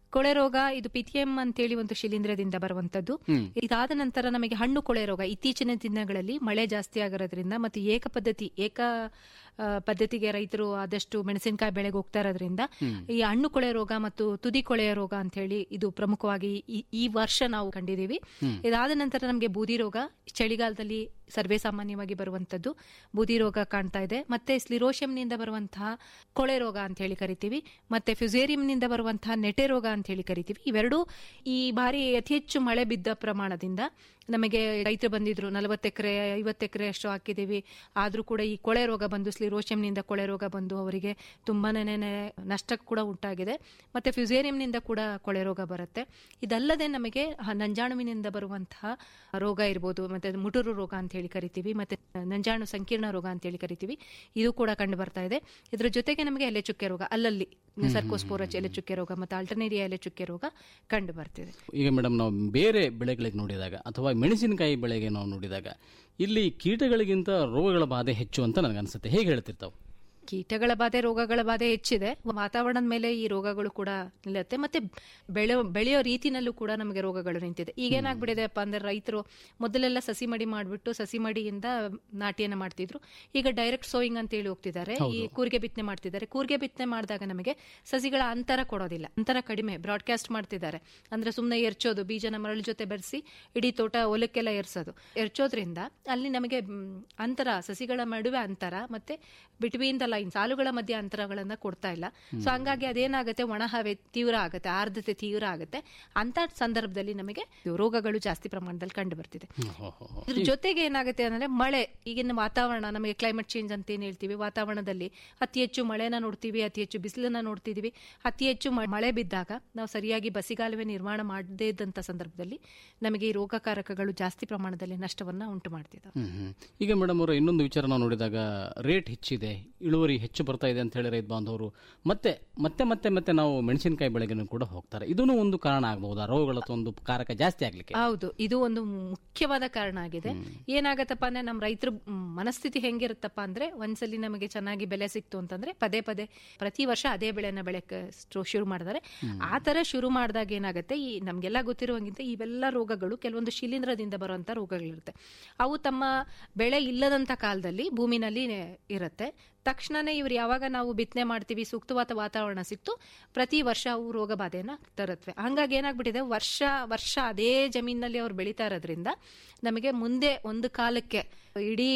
ಕೊಳೆ ರೋಗ ಇದು ಪಿಥಿಎಂ ಅಂತೇಳಿ ಒಂದು ಶಿಲೀಂಧ್ರದಿಂದ ಬರುವಂತದ್ದು ಇದಾದ ನಂತರ ನಮಗೆ ಹಣ್ಣು ಕೊಳೆ ರೋಗ ಇತ್ತೀಚಿನ ದಿನಗಳಲ್ಲಿ ಮಳೆ ಜಾಸ್ತಿ ಆಗಿರೋದ್ರಿಂದ ಮತ್ತು ಏಕ ಪದ್ಧತಿ ಏಕ ಆ, ಪದ್ಧತಿಗೆ ರೈತರು ಆದಷ್ಟು ಮೆಣಸಿನಕಾಯಿ ಬೆಳೆಗೆ ಹೋಗ್ತಾ ಇರೋದ್ರಿಂದ ಈ ಹಣ್ಣು ಕೊಳೆ ರೋಗ ಮತ್ತು ತುದಿ ಕೊಳೆಯ ರೋಗ ಅಂತ ಹೇಳಿ ಇದು ಪ್ರಮುಖವಾಗಿ ಈ- ಈ ವರ್ಷ ನಾವು ಕಂಡಿದ್ದೀವಿ ಇದಾದ ನಂತರ ನಮಗೆ ಬೂದಿ ರೋಗ ಚಳಿಗಾಲದಲ್ಲಿ ಸರ್ವೇ ಸಾಮಾನ್ಯವಾಗಿ ಬರುವಂತದ್ದು ಬೂದಿ ರೋಗ ಕಾಣ್ತಾ ಇದೆ ಮತ್ತೆ ಸ್ಲಿರೋಶಿಯಂನಿಂದ ಬರುವಂತಹ ಕೊಳೆ ರೋಗ ಅಂತ ಹೇಳಿ ಕರಿತೀವಿ ಮತ್ತೆ ಫ್ಯುಸೇರಿಯಂನಿಂದ ಬರುವಂತಹ ನೆಟೆ ರೋಗ ಅಂತ ಹೇಳಿ ಕರಿತೀವಿ ಇವೆರಡೂ ಈ ಬಾರಿ ಅತಿ ಹೆಚ್ಚು ಮಳೆ ಬಿದ್ದ ಪ್ರಮಾಣದಿಂದ ನಮಗೆ ರೈತರು ಬಂದಿದ್ರು ನಲವತ್ತು ಎಕರೆ ಐವತ್ತು ಎಕರೆ ಅಷ್ಟು ಹಾಕಿದ್ದೀವಿ ಆದ್ರೂ ಕೂಡ ಈ ಕೊಳೆ ರೋಗ ಬಂದು ಸ್ಲಿರೋಶಿಯಂನಿಂದ ಕೊಳೆ ರೋಗ ಬಂದು ಅವರಿಗೆ ತುಂಬಾನೇ ನಷ್ಟ ಕೂಡ ಉಂಟಾಗಿದೆ ಮತ್ತೆ ಫ್ಯುಸೇರಿಯಂನಿಂದ ಕೂಡ ಕೊಳೆ ರೋಗ ಬರುತ್ತೆ ಇದಲ್ಲದೆ ನಮಗೆ ಹ- ನಂಜಾಣುವಿನಿಂದ ಬರುವಂತಹ ರೋಗ ಇರ್ಬೋದು ಮತ್ತೆ ಅದು ಮುಟುರು ರೋಗ ಅಂತ ಹೇಳಿ ಕರಿತೀವಿ ಮತ್ತೆ ನಂಜಾಣು ಸಂಕೀರ್ಣ ರೋಗ ಅಂತ ಹೇಳಿ ಕರಿತೀವಿ ಇದು ಕೂಡ ಕಂಡು ಬರ್ತಾ ಇದೆ ಇದರ ಜೊತೆಗೆ ನಮಗೆ ಎಲೆ ಚುಕ್ಕೆ ರೋಗ ಅಲ್ಲಲ್ಲಿ ಸರ್ಕೋಸ್ಪೋರಚ್ ಎಲೆ ಚುಕ್ಕೆ ರೋಗ ಮತ್ತೆ ಆಲ್ಟರ್ನೇರಿಯಾ ಎಲೆ ಚುಕ್ಕೆ ರೋಗ ಕಂಡು ಬರ್ತಿದೆ ಈಗ ಮೇಡಮ್ ನಾವು ಬೇರೆ ಬೆಳೆಗಳಿಗೆ ನೋಡಿದಾಗ ಅಥವಾ ಮೆಣಸಿನಕಾಯಿ ಬೆಳೆಗೆ ನಾವು ನೋಡಿದಾಗ ಇಲ್ಲಿ ಕೀಟಗಳಿಗಿಂತ ರೋಗಗಳ ಬಾಧೆ ಹೆಚ್ಚು ಅಂತ ನನಗನ್ಸುತ್ತೆ ಹೇಗೆ ಹೇಳ್ತಿರ್ತಾವೆ ಕೀಟಗಳ ಬಾಧೆ ರೋಗಗಳ ಬಾಧೆ ಹೆಚ್ಚಿದೆ ವಾತಾವರಣದ ಮೇಲೆ ಈ ರೋಗಗಳು ಕೂಡ ನಿಲ್ಲುತ್ತೆ ಮತ್ತೆ ಬೆಳೆ ಬೆಳೆಯೋ ರೀತಿನಲ್ಲೂ ಕೂಡ ನಮಗೆ ರೋಗಗಳು ನಿಂತಿದೆ ಈಗೇನಾಗ್ಬಿಟ್ಟಿದೆಪ್ಪ ಅಂದ್ರೆ ರೈತರು ಮೊದಲೆಲ್ಲ ಸಸಿ ಮಡಿ ಮಾಡಿಬಿಟ್ಟು ಸಸಿ ಮಡಿಯಿಂದ ನಾಟಿಯನ್ನ ಮಾಡ್ತಿದ್ರು ಈಗ ಡೈರೆಕ್ಟ್ ಸೋಯಿಂಗ್ ಅಂತ ಹೇಳಿ ಹೋಗ್ತಿದ್ದಾರೆ ಈ ಕೂರಿಗೆ ಬಿತ್ತನೆ ಮಾಡ್ತಿದ್ದಾರೆ ಕೂರಿಗೆ ಬಿತ್ತನೆ ಮಾಡಿದಾಗ ನಮಗೆ ಸಸಿಗಳ ಅಂತರ ಕೊಡೋದಿಲ್ಲ ಅಂತರ ಕಡಿಮೆ ಬ್ರಾಡ್ಕಾಸ್ಟ್ ಮಾಡ್ತಿದ್ದಾರೆ ಅಂದ್ರೆ ಸುಮ್ಮನೆ ಎರ್ಚೋದು ಬೀಜನ ಮರಳು ಜೊತೆ ಬೆರೆಸಿ ಇಡೀ ತೋಟ ಹೊಲಕ್ಕೆಲ್ಲ ಎರ್ಸೋದು ಎರ್ಚೋದ್ರಿಂದ ಅಲ್ಲಿ ನಮಗೆ ಮ್, ಅಂತರ ಸಸಿಗಳ ನಡುವೆ ಅಂತರ ಮತ್ತೆ ಬಿಟ್ವೀನ್ ದ ಲೈನ್ ಸಾಲುಗಳ ಮಧ್ಯೆ ಅಂತರಗಳನ್ನ ಕೊಡ್ತಾ ಇಲ್ಲ ಸೊ ಹಂಗಾಗಿ ಅದೇನಾಗುತ್ತೆ ಒಣ ಹವೆ ತೀವ್ರ ಆಗುತ್ತೆ ಆರ್ದ್ರತೆ ತೀವ್ರ ಆಗುತ್ತೆ ಅಂತ ಸಂದರ್ಭದಲ್ಲಿ ನಮಗೆ ರೋಗಗಳು ಜಾಸ್ತಿ ಪ್ರಮಾಣದಲ್ಲಿ ಕಂಡು ಬರ್ತಿದೆ ಇದ್ರ ಜೊತೆಗೆ ಏನಾಗುತ್ತೆ ಅಂದ್ರೆ ಮಳೆ ಈಗಿನ ವಾತಾವರಣ ನಮಗೆ ಕ್ಲೈಮೇಟ್ ಚೇಂಜ್ ಅಂತ ಏನ್ ಹೇಳ್ತೀವಿ ವಾತಾವರಣದಲ್ಲಿ ಅತಿ ಹೆಚ್ಚು ಮಳೆನ ನೋಡ್ತೀವಿ ಅತಿ ಹೆಚ್ಚು ಬಿಸಿಲನ್ನ ನೋಡ್ತಿದೀವಿ ಅತಿ ಹೆಚ್ಚು ಮ- ಮಳೆ ಬಿದ್ದಾಗ ನಾವು ಸರಿಯಾಗಿ ಬಸಿಗಾಲುವೆ ನಿರ್ಮಾಣ ಮಾಡದೇ ಇದ್ದಂತ ಸಂದರ್ಭದಲ್ಲಿ ನಮಗೆ ಈ ರೋಗಕಾರಕಗಳು ಜಾಸ್ತಿ ಪ್ರಮಾಣದಲ್ಲಿ ನಷ್ಟವನ್ನ ಉಂಟು ಮಾಡ್ತಿದ್ದಾವೆ ಹ್ಮ್, ಹ್ಮ್. ಈಗ ಮೇಡಮ್ ಅವರು ಇನ್ನೊಂದು ವಿಚಾರ ನಾವು ನೋಡಿದಾಗ ರೇಟ್ ಹೆಚ್ಚಿದೆ ಇಳುವರಿ ಹೆಚ್ಚು ಬರ್ತಾ ಇದೆ ಅಂತ ಹೇಳಿ ರೈತ ಬಾಂಧವರು ಮತ್ತೆ ಮತ್ತೆ ಮತ್ತೆ ಮತ್ತೆ ನಾವು ಮೆಣಸಿನಕಾಯಿ ಬೆಳೆಗೂ ಕೂಡ ಹೋಗ್ತಾರೆ ಇದೂ ಒಂದು ಕಾರಣ ಆಗಬಹುದಾ ರೋಗಗಳ ಒಂದು ಕಾರಕ ಜಾಸ್ತಿ ಆಗ್ಲಿಕ್ಕೆ ಹೌದು ಇದು ಒಂದು ಮುಖ್ಯವಾದ ಕಾರಣ ಆಗಿದೆ ಏನಾಗತ್ತಪ್ಪ ಅಂದ್ರೆ ನಮ್ಮ ರೈತರ ಮನಸ್ಥಿತಿ ಹೆಂಗಿರುತ್ತಪ್ಪ ಅಂದ್ರೆ ಒಂದ್ಸಲಿ ನಮಗೆ ಚೆನ್ನಾಗಿ ಬೆಲೆ ಸಿಕ್ತು ಅಂತಂದ್ರೆ ಪದೇ ಪದೇ ಪ್ರತಿ ವರ್ಷ ಅದೇ ಬೆಳೆನ ಬೆಳೆಕ್ಕೆ ಸ್ಟೋ- ಶುರು ಮಾಡಿದಾರೆ ಆ ತರ ಶುರು ಮಾಡಿದಾಗ ಏನಾಗುತ್ತೆ ಈ ನಮ್ಗೆಲ್ಲ ಗೊತ್ತಿರುವಂಗಿಂತ ಇವೆಲ್ಲ ರೋಗಗಳು ಕೆಲವೊಂದು ಶಿಲೀಂಧ್ರದಿಂದ ಬರುವಂತ ರೋಗಗಳಿರುತ್ತೆ ಅವು ತಮ್ಮ ಬೆಳೆ ಇಲ್ಲದಂತ ಕಾಲದಲ್ಲಿ ಭೂಮಿನಲ್ಲಿ ಇರುತ್ತೆ ತಕ್ಷಣನೇ ಇವ್ರು ಯಾವಾಗ ನಾವು ಬಿತ್ತನೆ ಮಾಡ್ತೀವಿ ಸೂಕ್ತವಾದ ವಾತಾವರಣ ಸಿಕ್ತು ಪ್ರತಿ ವರ್ಷ ಅವು ರೋಗ ಬಾಧೆಯನ್ನ ತರುತ್ತವೆ ಹಂಗಾಗಿ ಏನಾಗ್ಬಿಟ್ಟಿದೆ ವರ್ಷ ವರ್ಷ ಅದೇ ಜಮೀನಲ್ಲಿ ಅವ್ರು ಬೆಳೀತಾ ಇರೋದ್ರಿಂದ ನಮಗೆ ಮುಂದೆ ಒಂದು ಕಾಲಕ್ಕೆ ಇಡೀ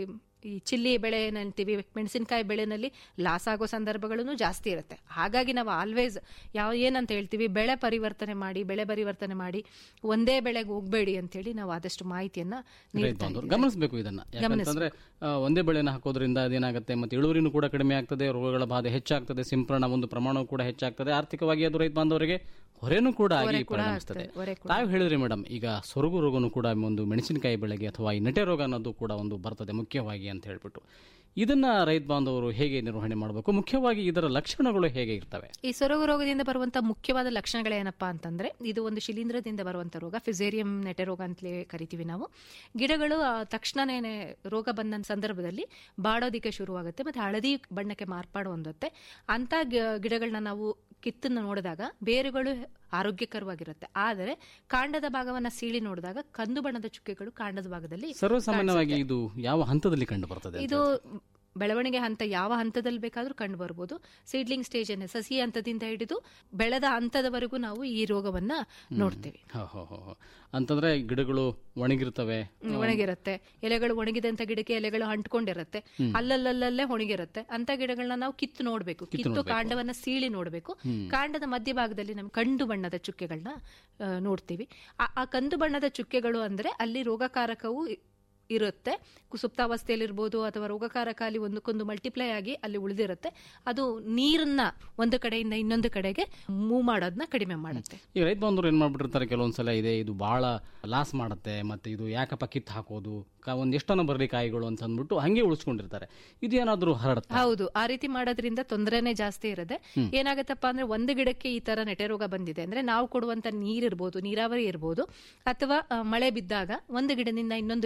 ಈ ಚಿಲ್ಲಿ ಬೆಳೆ ಏನಂತೀವಿ ಮೆಣಸಿನಕಾಯಿ ಬೆಳೆನಲ್ಲಿ ಲಾಸ್ ಆಗೋ ಸಂದರ್ಭಗಳನ್ನು ಜಾಸ್ತಿ ಇರುತ್ತೆ ಹಾಗಾಗಿ ನಾವು ಆಲ್ವೇಸ್ ಯಾವ ಏನಂತ ಹೇಳ್ತೀವಿ ಬೆಳೆ ಪರಿವರ್ತನೆ ಮಾಡಿ ಬೆಳೆ ಪರಿವರ್ತನೆ ಮಾಡಿ ಒಂದೇ ಬೆಳೆಗೆ ಹೋಗ್ಬೇಡಿ ಅಂತೇಳಿ ನಾವು ಆದಷ್ಟು ಮಾಹಿತಿಯನ್ನ ರೈತ ನೀಡ್ತಾ ಬಾಂಧವರು ಇದ್ದೀವಿ. ಗಮನಿಸಬೇಕು ಇದನ್ನ ಯಾಕಂತಂದ್ರೆ ಆ, ಒಂದೇ ಬೆಳೆನ ಹಾಕೋದ್ರಿಂದ ಅದೇನಾಗುತ್ತೆ ಮತ್ತೆ ಇಳುವರಿನೂ ಕೂಡ ಕಡಿಮೆ ಆಗ್ತದೆ ರೋಗಗಳ ಬಾಧೆ ಹೆಚ್ಚಾಗ್ತದೆ ಸಿಂಪರಣ ಒಂದು ಪ್ರಮಾಣವೂ ಕೂಡ ಹೆಚ್ಚಾಗ್ತದೆ ಆರ್ಥಿಕವಾಗಿ ಅದು ರೈತ ಬಾಂಧವರಿಗೆ ಹೊರೆನೂ ಕೂಡ ಆಗಿ ಹೊರೆ ಕೂಡ ಪರಿಣಮಿಸ್ತದೆ ಆಗ್ತದೆ, ಹೊರೆ ಕೂಡ. ತಾವು ಹೇಳಿದ್ರಿ ಮೇಡಮ್ ಈಗ ಸೊರಗು ರೋಗನೂ ಕೂಡ ಒಂದು ಮೆಣಸಿನಕಾಯಿ ಬೆಳೆಗೆ ಅಥವಾ ಈ ನೆಟೆ ರೋಗ ಅನ್ನೋದು ಕೂಡ ಒಂದು ಬರ್ತದೆ ಮುಖ್ಯವಾಗಿ ಅಂತ ಹೇಳ್ಬಿಟ್ಟು ಇದನ್ನ ರೈತ ಬಾಂಧವರು ಹೇಗೆ ನಿರ್ವಹಣೆ ಮಾಡಬೇಕು ಮುಖ್ಯವಾಗಿ ಇದರ ಲಕ್ಷಣಗಳು ಹೇಗೆ ಇರ್ತವೆ ಈ ಸೊರಗು ರೋಗದಿಂದ ಬರುವಂತಹ ಮುಖ್ಯವಾದ ಲಕ್ಷಣಗಳೇನಪ್ಪಾ ಅಂತಂದ್ರೆ ಇದು ಒಂದು ಶಿಲೀಂಧ್ರದಿಂದ ಬರುವಂತ ರೋಗ ಫಿಸೇರಿಯಂ ನೆಟೆ ರೋಗ ಅಂತಲೇ ಕರಿತೀವಿ ನಾವು ಗಿಡಗಳು ಆ, ತಕ್ಷಣನೇ ರೋಗ ಬಂದ ಸಂದರ್ಭದಲ್ಲಿ ಬಾಡೋದಿಕ್ಕೆ ಶುರುವಾಗುತ್ತೆ ಮತ್ತೆ ಹಳದಿ ಬಣ್ಣಕ್ಕೆ ಮಾರ್ಪಾಡು ಹೊಂದುತ್ತೆ ಅಂತ ಗಿ- ಗಿಡಗಳನ್ನ ನಾವು ಕಿತ್ತನ್ನು ನೋಡಿದಾಗ ಬೇರುಗಳು ಆರೋಗ್ಯಕರವಾಗಿರುತ್ತೆ ಆದರೆ ಕಾಂಡದ ಭಾಗವನ್ನ ಸೀಳಿ ನೋಡಿದಾಗ ಕಂದು ಬಣ್ಣದ ಚುಕ್ಕೆಗಳು ಕಾಂಡದ ಭಾಗದಲ್ಲಿ ಸರ್ವಸಾಮಾನ್ಯವಾಗಿ ಇದು ಯಾವ ಹಂತದಲ್ಲಿ ಕಂಡು ಬರ್ತದೆ ಅಂತ ಇದು ಬೆಳವಣಿಗೆ ಹಂತ ಯಾವ ಹಂತದಲ್ಲಿ ಬೇಕಾದ್ರೂ ಕಂಡು ಬರ್ಬೋದು ಸೀಡ್ಲಿಂಗ್ ಸ್ಟೇಜ್ ಅನ್ನ ಸಸಿ ಹಂತದಿಂದ ಹಿಡಿದು ಬೆಳೆದ ಹಂತದವರೆಗೂ ನಾವು ಈ ರೋಗವನ್ನ ನೋಡ್ತೇವೆ ಹೋ, ಹೋ, ಹೋ, ಹೋ. ಅಂತಂದ್ರೆ ಗಿಡಗಳು ಒಣಗಿರ್ತವೆ ಒಣಗಿರುತ್ತೆ ಎಲೆಗಳು ಒಣಗಿದಂತ ಗಿಡಕ್ಕೆ ಎಲೆಗಳು ಅಂಟ್ಕೊಂಡಿರುತ್ತೆ ಅಲ್ಲಲ್ಲಲ್ಲೇ ಒಣಗಿರುತ್ತೆ ಅಂತ ಗಿಡಗಳನ್ನ ನಾವು ಕಿತ್ತು ನೋಡ್ಬೇಕು ಕಿತ್ತು ಕಾಂಡವನ್ನ ಸೀಳಿ ನೋಡ್ಬೇಕು ಕಾಂಡದ ಮಧ್ಯಭಾಗದಲ್ಲಿ ನಮ್ಗೆ ಕಂದು ಬಣ್ಣದ ಚುಕ್ಕೆಗಳನ್ನ ಆ, ನೋಡ್ತೀವಿ ಆ- ಆ ಕಂದು ಬಣ್ಣದ ಚುಕ್ಕೆಗಳು ಅಂದ್ರೆ ಅಲ್ಲಿ ರೋಗಕಾರಕವು ಇ- ಇರುತ್ತೆ ಸುಪ್ತಾವಸ್ಥೆಯಲ್ಲಿರ್ಬೋದು ಅಥವಾ ರೋಗಕಾರಕ ಅಲ್ಲಿ ಒಂದಕ್ಕೊಂದು ಮಲ್ಟಿಪ್ಲೈ ಆಗಿ ಅಲ್ಲಿ ಉಳಿದಿರುತ್ತೆ ಅದು ನೀರನ್ನ ಒಂದು ಕಡೆಯಿಂದ ಇನ್ನೊಂದು ಕಡೆಗೆ ಮೂವ್ ಮಾಡೋದನ್ನ ಕಡಿಮೆ ಮಾಡುತ್ತೆ ಈಗ ರೈತ ಬಾಂಧವರು ಏನ್ ಮಾಡ್ಬಿಟ್ಟಿರ್ತಾರೆ ಕೆಲವೊಂದ್ಸಲ ಇದೆ ಇದು ಬಹಳ ಲಾಸ್ ಮಾಡುತ್ತೆ ಮತ್ತೆ ಇದು ಯಾಕಪ್ಪ ಕಿತ್ತು ಹಾಕೋದು ಕ- ಒಂದ್ ಎಷ್ಟನ ಬರಲಿ ಕಾಯಿಗಳು ಅಂತ ಅಂದ್ಬಿಟ್ಟು ಹಂಗೆ ಉಳಿಸ್ಕೊಂಡಿರ್ತಾರೆ ಇದೇನಾದ್ರೂ ಹರಡುತ್ತೆ ಹೌದು ಆ ರೀತಿ ಮಾಡೋದ್ರಿಂದ ತೊಂದರೆನೆ ಜಾಸ್ತಿ ಇರುತ್ತೆ ಏನಾಗತ್ತಪ್ಪ ಅಂದ್ರೆ ಒಂದು ಗಿಡಕ್ಕೆ ಈ ತರ ನೆಟೆ ರೋಗ ಬಂದಿದೆ ಅಂದ್ರೆ ನಾವು ಕೊಡುವಂತ ನೀರಿರ್ಬೋದು ನೀರಾವರಿ ಇರ್ಬೋದು ಅಥವಾ ಆ, ಮಳೆ ಬಿದ್ದಾಗ ಒಂದು ಗಿಡದಿಂದ ಇನ್ನೊಂದು ಗಿಡಕ್ಕೆ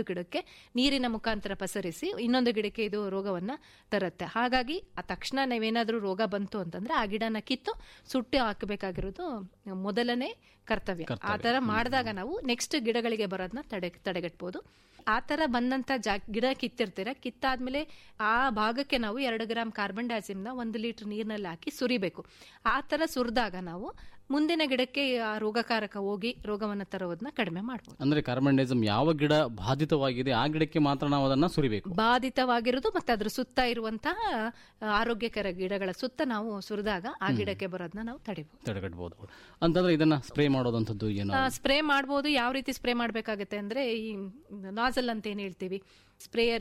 ನೀರಿನ ಮುಖಾಂತರ ಪಸರಿಸಿ ಇನ್ನೊಂದು ಗಿಡಕ್ಕೆ ಇದು ರೋಗವನ್ನ ತರುತ್ತೆ ಹಾಗಾಗಿ ಆ ತಕ್ಷಣ ನಾವೇನಾದ್ರೂ ರೋಗ ಬಂತು ಅಂತಂದ್ರೆ ಆ ಗಿಡನ ಕಿತ್ತು ಸುಟ್ಟು ಹಾಕಬೇಕಾಗಿರೋದು ಮೊದಲನೇ ಕರ್ತವ್ಯ ಆ ತರ ಮಾಡಿದಾಗ ನಾವು ನೆಕ್ಸ್ಟ್ ಗಿಡಗಳಿಗೆ ಬರೋದನ್ನ ತಡೆ ತಡೆಗಟ್ಬೋದು ಆ ತರ ಬಂದಂತ ಜಾ ಗಿಡ ಕಿತ್ತಿರ್ತೀರ ಕಿತ್ತಾದ್ಮೇಲೆ ಆ ಭಾಗಕ್ಕೆ ನಾವು ಎರಡು ಗ್ರಾಮ್ ಕಾರ್ಬನ್ ಡೈಆಕ್ಸೈಡ್ನ ಒಂದು ಲೀಟರ್ ನೀರಿನಲ್ಲಿ ಹಾಕಿ ಸುರಿಬೇಕು ಆ ತರ ಸುರಿದಾಗ ನಾವು ಮುಂದಿನ ಗಿಡಕ್ಕೆ ಆ ರೋಗಕಾರಕ ಹೋಗಿ ರೋಗವನ್ನು ತರೋದನ್ನ ಕಡಿಮೆ ಮಾಡ್ಬೋದು ಅಂದ್ರೆ ಕಾರ್ಬನ್ ಡೈಸಮ್ ಯಾವ ಗಿಡ ಬಾಧಿತವಾಗಿದೆ ಆ ಗಿಡಕ್ಕೆ ಮಾತ್ರ ನಾವು ಅದನ್ನ ಸುರಿಬೇಕು ಬಾಧಿತವಾಗಿರೋದು ಮತ್ತೆ ಅದ್ರ ಸುತ್ತ ಇರುವಂತಹ ಆರೋಗ್ಯಕರ ಗಿಡಗಳ ಸುತ್ತ ನಾವು ಸುರಿದಾಗ ಆ ಗಿಡಕ್ಕೆ ಬರೋದನ್ನ ನಾವು ತಡಿಬಹುದು ತಡೆಗಟ್ಟಬಹುದು ಅಂತಂದ್ರೆ ಇದನ್ನ ಸ್ಪ್ರೇ ಮಾಡೋದಂಥದ್ದು ಏನು ಸ್ಪ್ರೇ ಮಾಡ್ಬೋದು ಯಾವ ರೀತಿ ಸ್ಪ್ರೇ ಮಾಡ್ಬೇಕಾಗತ್ತೆ ಅಂದ್ರೆ ಈ ನಾಸಲ್ ಅಂತ ಏನ್ ಹೇಳ್ತೀವಿ ಸ್ಪ್ರೇಯರ್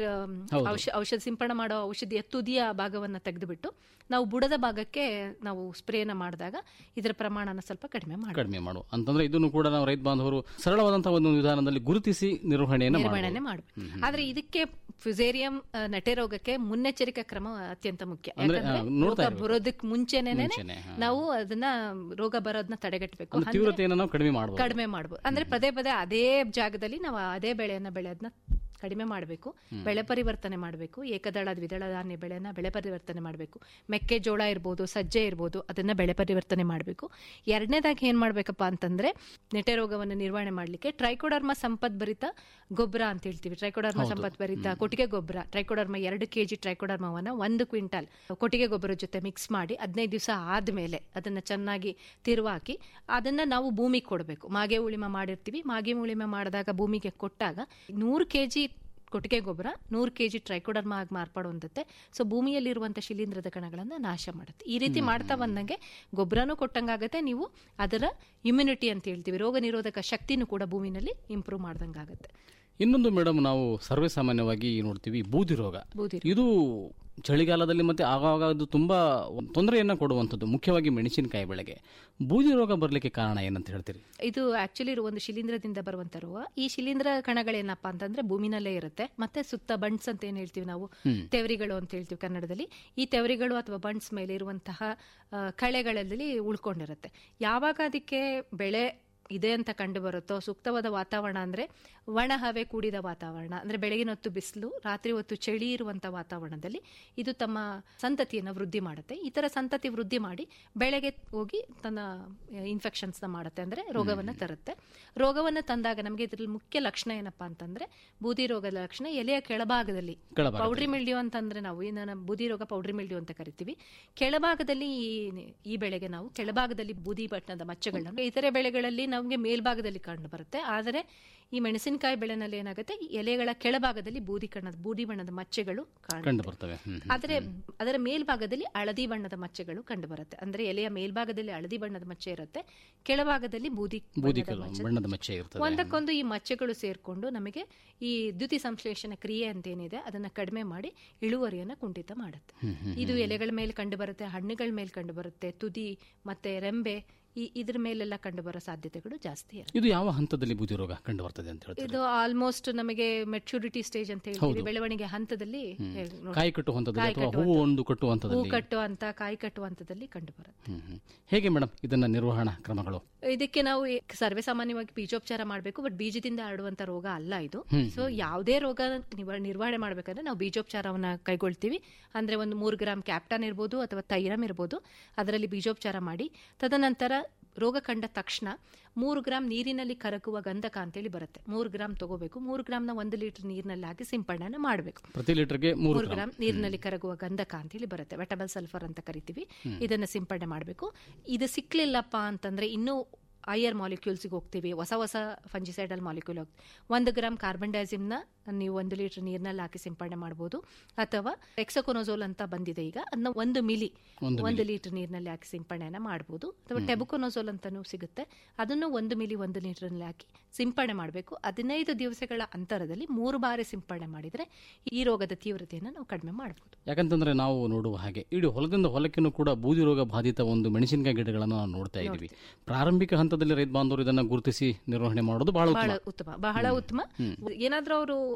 ಔಷಧ ಸಿಂಪಡಣೆ ಮಾಡೋ ಔಷಧಿಯ ತುದಿಯ ಭಾಗವನ್ನ ತೆಗೆದುಬಿಟ್ಟು ನಾವು ಬುಡದ ಭಾಗಕ್ಕೆ ನಾವು ಸ್ಪ್ರೇನ ಮಾಡಿದಾಗ ಇದರ ಪ್ರಮಾಣನ ಸ್ವಲ್ಪ ಕಡಿಮೆ ಮಾಡಿ ಕಡಿಮೆ ಮಾಡು ಅಂತಂದ್ರೆ ಇದನ್ನು ಕೂಡ ನಾವು ರೈತ ಬಾಂಧವರು ಸರಳವಾದಂತಹ ಒಂದು ವಿಧಾನದಲ್ಲಿ ಗುರುತಿಸಿ ನಿರ್ವಹಣೆಯನ್ನು ನಿರ್ವಹಣೆ ಮಾಡಬೇಕು ಆದ್ರೆ ಇದಕ್ಕೆ ಫಿಸೇರಿಯಂ ನಟೆ ರೋಗಕ್ಕೆ ಮುನ್ನೆಚ್ಚರಿಕಾ ಕ್ರಮ ಅತ್ಯಂತ ಮುಖ್ಯ ಅಂದ್ರೆ, ಯಾಕಂದ್ರೆ ಆ, ನೋಡ್ತಾ ರೋಗ ಇರ್ಬೇಕು. ಬರೋದಕ್ಕೆ ಮುಂಚೆನೇನೆ ಮುಂಚೆನೆ, ಹಾ. ನಾವು ಅದನ್ನ ರೋಗ ಬರೋದನ್ನ ತಡೆಗಟ್ಟಬೇಕು ಅಂದ್ರೆ ತೀವ್ರತೆಯನ್ನು ನಾವು ಕಡಿಮೆ ಮಾಡಬಹುದು ಕಡಿಮೆ ಮಾಡಬಹುದು ಅಂದ್ರೆ ಪದೇ ಪದೇ ಅದೇ ಜಾಗದಲ್ಲಿ ನಾವು ಅದೇ ಬೆಳೆಯನ್ನ ಬೆಳೆಯೋದನ್ನ ಕಡಿಮೆ ಮಾಡಬೇಕು ಬೆಳೆ ಪರಿವರ್ತನೆ ಮಾಡಬೇಕು ಏಕದಳ ದ್ವಿದಳ ಧಾನ್ಯ ಬೆಳೆನ ಬೆಳೆ ಪರಿವರ್ತನೆ ಮಾಡಬೇಕು ಮೆಕ್ಕೆಜೋಳ ಇರ್ಬೋದು ಸಜ್ಜೆ ಇರ್ಬೋದು ಅದನ್ನ ಬೆಳೆ ಪರಿವರ್ತನೆ ಮಾಡಬೇಕು ಎರಡನೇದಾಗಿ ಏನ್ ಮಾಡ್ಬೇಕಪ್ಪ ಅಂತಂದ್ರೆ ನೆಟೆ ರೋಗವನ್ನು ನಿರ್ವಹಣೆ ಮಾಡಲಿಕ್ಕೆ ಟ್ರೈಕೋಡರ್ಮ ಸಂಪದ್ಭರಿತ ಗೊಬ್ಬರ ಅಂತ ಹೇಳ್ತೀವಿ ಟ್ರೈಕೋಡರ್ಮ ಸಂಪದ್ಭರಿತ ಕೊಟ್ಟಿಗೆ ಗೊಬ್ಬರ ಟ್ರೈಕೋಡರ್ಮ ಎರಡು ಕೆಜಿ ಟ್ರೈಕೋಡರ್ಮವನ್ನ ಒಂದು ಕ್ವಿಂಟಲ್ ಕೊಟ್ಟಿಗೆ ಗೊಬ್ಬರ ಜೊತೆ ಮಿಕ್ಸ್ ಮಾಡಿ ಹದಿನೈದು ದಿವಸ ಆದ್ಮೇಲೆ ಅದನ್ನ ಚೆನ್ನಾಗಿ ತಿರುವಾಕಿ ಅದನ್ನ ನಾವು ಭೂಮಿಗೆ ಕೊಡಬೇಕು ಮಾಗೆ ಉಳಿಮೆ ಮಾಡಿರ್ತೀವಿ ಮಾಗೆ ಉಳಿಮೆ ಮಾಡಿದಾಗ ಭೂಮಿಗೆ ಕೊಟ್ಟಾಗ ನೂರು ಕೆಜಿ ಕೊಟ್ಟಿಗೆ ಗೊಬ್ಬರ ನೂರು ಕೆಜಿ ಟ್ರೈಕೋಡರ್ಮ ಆಗಿ ಮಾರ್ಪಡುವಂಥತ್ತೆ ಸೊ ಭೂಮಿಯಲ್ಲಿರುವಂಥ ಶಿಲೀಂಧ್ರದ ಕಣಗಳನ್ನು ನಾಶ ಮಾಡುತ್ತೆ ಈ ರೀತಿ ಮಾಡ್ತಾ ಬಂದಂಗೆ ಗೊಬ್ಬರನೂ ಕೊಟ್ಟಂಗಾಗತ್ತೆ ನೀವು ಅದರ ಇಮ್ಯುನಿಟಿ ಅಂತ ಹೇಳ್ತೀವಿ ರೋಗ ನಿರೋಧಕ ಶಕ್ತಿನೂ ಕೂಡ ಭೂಮಿನಲ್ಲಿ ಇಂಪ್ರೂವ್ ಮಾಡ್ದಂಗಾಗತ್ತೆ ಇನ್ನೊಂದು ಮೇಡಮ್ ನಾವು ಸರ್ವೇ ಸಾಮಾನ್ಯವಾಗಿ ನೋಡ್ತೀವಿ ಬೂದಿ ರೋಗ ಬೂದಿ ಇದು ಚಳಿಗಾಲದಲ್ಲಿ ಮತ್ತೆ ಆಗಾಗ ಅದು ತುಂಬಾ ತೊಂದರೆಯನ್ನ ಕೊಡುವಂಥದ್ದು ಮುಖ್ಯವಾಗಿ ಮೆಣಸಿನಕಾಯಿ ಬೆಳೆಗೆ ಬೂದಿ ರೋಗ ಬರಲಿಕ್ಕೆ ಕಾರಣ ಏನಂತ ಹೇಳ್ತೀರಿ ಇದು ಆಕ್ಚುಲಿ ಒಂದು ಶಿಲೀಂಧ್ರದಿಂದ ಬರುವಂತ ರೋಗ ಈ ಶಿಲೀಂಧ್ರ ಕಣಗಳೇನಪ್ಪಾ ಅಂತಂದ್ರೆ ಭೂಮಿನಲ್ಲೇ ಇರುತ್ತೆ ಮತ್ತೆ ಸುತ್ತ ಬಂಡ್ಸ್ ಅಂತ ಏನ್ ಹೇಳ್ತೀವಿ ನಾವು ತೆವರಿಗಳು ಅಂತ ಹೇಳ್ತೀವಿ ಕನ್ನಡದಲ್ಲಿ ಈ ತೆವರಿಗಳು ಅಥವಾ ಬಂಡ್ಸ್ ಮೇಲೆ ಇರುವಂತಹ ಆ, ಕಳೆಗಳಲ್ಲಿ ಉಳ್ಕೊಂಡಿರುತ್ತೆ ಯಾವಾಗ ಅದಕ್ಕೆ ಬೆಳೆ ಇದೆ ಅಂತ ಕಂಡು ಬರುತ್ತೋ ಸೂಕ್ತವಾದ ವಾತಾವರಣ ಅಂದ್ರೆ ಒಣ ಹವೆ ಕೂಡಿದ ವಾತಾವರಣ ಅಂದ್ರೆ ಬೆಳಗಿನ ಹೊತ್ತು ಬಿಸಿಲು ರಾತ್ರಿ ಹೊತ್ತು ಚಳಿ ಇರುವಂತ ವಾತಾವರಣದಲ್ಲಿ ಇದು ತಮ್ಮ ಸಂತತಿಯನ್ನು ವೃದ್ಧಿ ಮಾಡುತ್ತೆ ಈ ತರ ಸಂತತಿ ವೃದ್ಧಿ ಮಾಡಿ ಬೆಳೆಗೆ ಹೋಗಿ ತನ್ನ ಇನ್ಫೆಕ್ಷನ್ಸ್ ಮಾಡುತ್ತೆ ಅಂದ್ರೆ ರೋಗವನ್ನ ತರುತ್ತೆ ರೋಗವನ್ನ ತಂದಾಗ ನಮಗೆ ಇದ್ರಲ್ಲಿ ಮುಖ್ಯ ಲಕ್ಷಣ ಏನಪ್ಪಾ ಅಂತಂದ್ರೆ ಬೂದಿ ರೋಗದ ಲಕ್ಷಣ ಎಲೆಯ ಕೆಳಭಾಗದಲ್ಲಿ ಕೆಳಭಾಗದಲ್ಲಿ. ಪೌಡ್ರಿ ಮಿಲ್ಡ್ಯೂ ಅಂತಂದ್ರೆ ನಾವು ಏನು ಬೂದಿ ರೋಗ ಪೌಡ್ರಿ ಮಿಲ್ಡ್ಯೂ ಅಂತ ಕರಿತೀವಿ ಕೆಳಭಾಗದಲ್ಲಿ ಈ ಈ ಬೆಳೆಗೆ ನಾವು ಕೆಳಭಾಗದಲ್ಲಿ ಬೂದಿ ಬಣ್ಣದ ಮಚ್ಚೆಗಳನ್ನು ಇತರೆ ಬೆಳೆಗಳಲ್ಲಿ ನಮಗೆ ಮೇಲ್ಭಾಗದಲ್ಲಿ ಕಂಡು ಬರುತ್ತೆ ಆದರೆ ಈ ಮೆಣಸಿನಕಾಯಿ ಬೆಳೆನಲ್ಲಿ ಏನಾಗುತ್ತೆ ಈ ಎಲೆಗಳ ಕೆಳಭಾಗದಲ್ಲಿ ಬೂದಿ ಕಣ್ಣದ ಬೂದಿ ಬಣ್ಣದ ಮಚ್ಚೆಗಳು ಕಂಡು ಕಾಣುತ್ತೆ ಬರ್ತವೆ ಹ್ಮ್, ಹ್ಮ್. ಆದರೆ ಅದರ ಮೇಲ್ಭಾಗದಲ್ಲಿ ಹಳದಿ ಬಣ್ಣದ ಮಚ್ಚೆಗಳು ಕಂಡು ಬರುತ್ತೆ ಅಂದ್ರೆ ಎಲೆಯ ಮೇಲ್ಭಾಗದಲ್ಲಿ ಹಳದಿ ಬಣ್ಣದ ಮಚ್ಚೆ ಇರುತ್ತೆ ಕೆಳಭಾಗದಲ್ಲಿ ಬೂದಿ ಬೂದಿ ಬಣ್ಣದ ಕಲ್ಲು ಮಚ್ಚೆ ಬಣ್ಣದ ಮಚ್ಚೆ ಇರ್ತದೆ ಒಂದಕ್ಕೊಂದು ಈ ಮಚ್ಚೆಗಳು ಸೇರ್ಕೊಂಡು ನಮಗೆ ಈ ದ್ಯುತಿ ಸಂಶ್ಲೇಷಣ ಕ್ರಿಯೆ ಅಂತ ಏನಿದೆ ಅದನ್ನ ಕಡಿಮೆ ಮಾಡಿ ಇಳುವರಿಯನ್ನ ಕುಂಠಿತ ಮಾಡುತ್ತೆ ಇದು ಎಲೆಗಳ ಮೇಲೆ ಕಂಡು ಬರುತ್ತೆ ಹಣ್ಣುಗಳ ಮೇಲೆ ಕಂಡು ಬರುತ್ತೆ ತುದಿ ಮತ್ತೆ ರೆಂಬೆ ಈ ಇದ್ರ ಮೇಲೆಲ್ಲ ಕಂಡು ಬರೋ ಸಾಧ್ಯತೆಗಳು ಜಾಸ್ತಿ ಇರುತ್ತೆ ಇದು ಯಾವ ಹಂತದಲ್ಲಿ ಬೂದಿ ರೋಗ ಕಂಡು ಬರ್ತದೆ ಅಂತ ಹೇಳ್ತೀರಿ ಇದು ಆಲ್ಮೋಸ್ಟ್ ನಮಗೆ ಮೆಚುರಿಟಿ ಸ್ಟೇಜ್ ಅಂತ ಹೇಳ್ತೀವಿ ಬೆಳವಣಿಗೆ ಹಂತದಲ್ಲಿ ಹೇಳ್- ನೋಡಿ. ಕಾಯಿ ಕಟ್ಟುವ ಹಂತದಲ್ಲಿ ಕಾಯಿ ಅಥವಾ ಕಟ್ಟುವ ಹೂವು ಹಂತ. ಒಂದು ಕಟ್ಟುವ ಹೂ ಹಂತದಲ್ಲಿ ಕಟ್ಟುವ ಅಂತ ಕಾಯಿ ಕಟ್ಟುವ ಹಂತದಲ್ಲಿ ಕಂಡು ಬರುತ್ತೆ ಹ್ಮ್, ಹ್ಮ್. ಹೇಗೆ ಮೇಡಮ್ ಇದನ್ನ ನಿರ್ವಹಣಾ ಕ್ರಮಗಳು ಇದಕ್ಕೆ ನಾವು ಈ ಸರ್ವೇ ಸಾಮಾನ್ಯವಾಗಿ ಬೀಜೋಪಚಾರ ಮಾಡಬೇಕು ಬಟ್ ಬೀಜದಿಂದ ಹರಡುವಂತ ರೋಗ ಅಲ್ಲ ಇದು ಸೊ ಯಾವುದೇ ರೋಗ ನಿವ- ನಿರ್ವಹಣೆ ಮಾಡ್ಬೇಕಂದ್ರೆ ನಾವು ಬೀಜೋಪಚಾರವನ್ನ ಕೈಗೊಳ್ತೀವಿ ಅಂದ್ರೆ ಒಂದು ಮೂರು ಗ್ರಾಮ್ ಕ್ಯಾಪ್ಟನ್ ಇರ್ಬೋದು ಅಥವಾ ತೈರಮ್ ಇರ್ಬೋದು ಅದರಲ್ಲಿ ಬೀಜೋಪಚಾರ ಮಾಡಿ ತದನಂತರ ರೋಗ ಕಂಡ ತಕ್ಷಣ ಮೂರು ಗ್ರಾಮ್ ನೀರಿನಲ್ಲಿ ಕರಗುವ ಗಂಧಕ ಅಂತೇಳಿ ಬರುತ್ತೆ ಮೂರು ಗ್ರಾಮ್ ತಗೋಬೇಕು ಮೂರು ಗ್ರಾಮ್ನ ಒಂದು ಲೀಟರ್ ನೀರಿನಲ್ಲಿ ಹಾಕಿ ಸಿಂಪಡಣೆ ಮಾಡಬೇಕು ಪ್ರತಿ ಲೀಟರ್ಗೆ ಮೂರು ಮೂರು ಗ್ರಾಮ್ ನೀರಿನಲ್ಲಿ ಕರಗುವ ಗಂಧಕ ಅಂತೇಳಿ ಬರುತ್ತೆ ವೆಟಬಲ್ ಸಲ್ಫರ್ ಅಂತ ಕರಿತೀವಿ ಇದನ್ನ ಸಿಂಪಡಣೆ ಮಾಡಬೇಕು ಇದು ಸಿಕ್ಲಿಲ್ಲಪ್ಪ ಅಂತಂದ್ರೆ ಇನ್ನೂ ಐಯರ್ ಮಾಲಿಕ್ಯೂಲ್ಸ್ಗೆ ಹೋಗ್ತೀವಿ ಹೊಸ ಹೊಸ ಫಂಜಿಸೈಡಲ್ ಮಾಲಿಕ್ಯೂಲ್ ಹೋಗ್ತೀವಿ ಒಂದು ಗ್ರಾಮ್ ಕಾರ್ಬನ್ ಡೈಸಿಮ್ನ ನೀವು ಒಂದು ಲೀಟರ್ ನೀರಿನಲ್ಲಿ ಹಾಕಿ ಸಿಂಪಡಣೆ ಮಾಡ್ಬೋದು ಅಥವಾ ಎಕ್ಸಕೊನೋಸೋಲ್ ಅಂತ ಬಂದಿದೆ ಈಗ ಅದನ್ನ ಒಂದು ಮಿಲಿ ಒಂದು ಒಂದು ಲೀಟರ್ ನೀರಿನಲ್ಲಿ ಹಾಕಿ ಸಿಂಪಡಣೆನ ಮಾಡ್ಬೋದು ಅಥವಾ ಟೆಬುಕೊನೋಸೋಲ್ ಅಂತಾನೂ ಸಿಗುತ್ತೆ ಅದನ್ನು ಒಂದು ಮಿಲಿ ಒಂದು ಲೀಟರ್ನಲ್ಲಿ ಹಾಕಿ ಸಿಂಪಡಣೆ ಮಾಡಬೇಕು ಹದಿನೈದು ದಿವಸಗಳ ಅಂತರದಲ್ಲಿ ಮೂರು ಬಾರಿ ಸಿಂಪಡಣೆ ಮಾಡಿದರೆ ಈ ರೋಗದ ತೀವ್ರತೆಯನ್ನು ನಾವು ಕಡಿಮೆ ಮಾಡಬಹುದು ಯಾಕಂತಂದ್ರೆ ನಾವು ನೋಡುವ ಹಾಗೆ ಇಡೀ ಹೊಲದಿಂದ ಹೊಲಕ್ಕಿನೂ ಕೂಡ ಬೂದಿ ರೋಗ ಬಾಧಿತ ಒಂದು ಮೆಣಸಿನಕಾಯಿ ಗಿಡಗಳನ್ನು ನಾವು ನೋಡ್ತಾ ಇದ್ದೀವಿ ಪ್ರಾರಂಭಿಕ ಹಂತದಲ್ಲಿ ರೈತ ಬಾಂಧವರು ಇದನ್ನ ಗುರುತಿಸಿ ನಿರ್ವಹಣೆ ಮಾಡೋದು ಬಹಳ ಬಹಳ ಉತ್ತಮ ಉತ್ತಮ ಬಹಳ ಉತ್ತಮ ಏನಾದ್ರೂ ಅವರು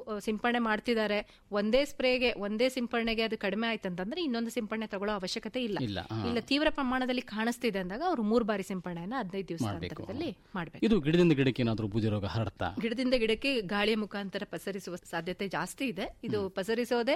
ಆ, ಸಿಂಪಡಣೆ ಮಾಡ್ತಿದ್ದಾರೆ ಒಂದೇ ಸ್ಪ್ರೇಗೆ ಒಂದೇ ಸಿಂಪಡಣೆಗೆ ಅದು ಕಡಿಮೆ ಆಯ್ತಂತಂದ್ರೆ ಇನ್ನೊಂದು ಸಿಂಪಡಣೆ ತಗೊಳ್ಳೋ ಅವಶ್ಯಕತೆ ಇಲ್ಲ ಇಲ್ಲ, ಹಾ. ಇಲ್ಲ ತೀವ್ರ ಪ್ರಮಾಣದಲ್ಲಿ ಕಾಣಿಸ್ತಿದೆ ಅಂದಾಗ ಅವರು ಮೂರು ಬಾರಿ ಸಿಂಪಡಣೆಯನ್ನ ಹದಿನೈದು ದಿವಸ ಮಾಡ್ಬೇಕು. ಅಂತರದಲ್ಲಿ ಮಾಡಬೇಕು ಇದು ಗಿಡದಿಂದ ಗಿಡಕ್ಕೆ ಏನಾದರೂ ಬೂದಿ ರೋಗ ಹರಡ್ತಾ ಗಿಡದಿಂದ ಗಿಡಕ್ಕೆ ಗಾಳಿಯ ಮುಖಾಂತರ ಪಸರಿಸುವ ಸಾಧ್ಯತೆ ಜಾಸ್ತಿ ಇದೆ ಇದು ಪಸರಿಸೋದೇ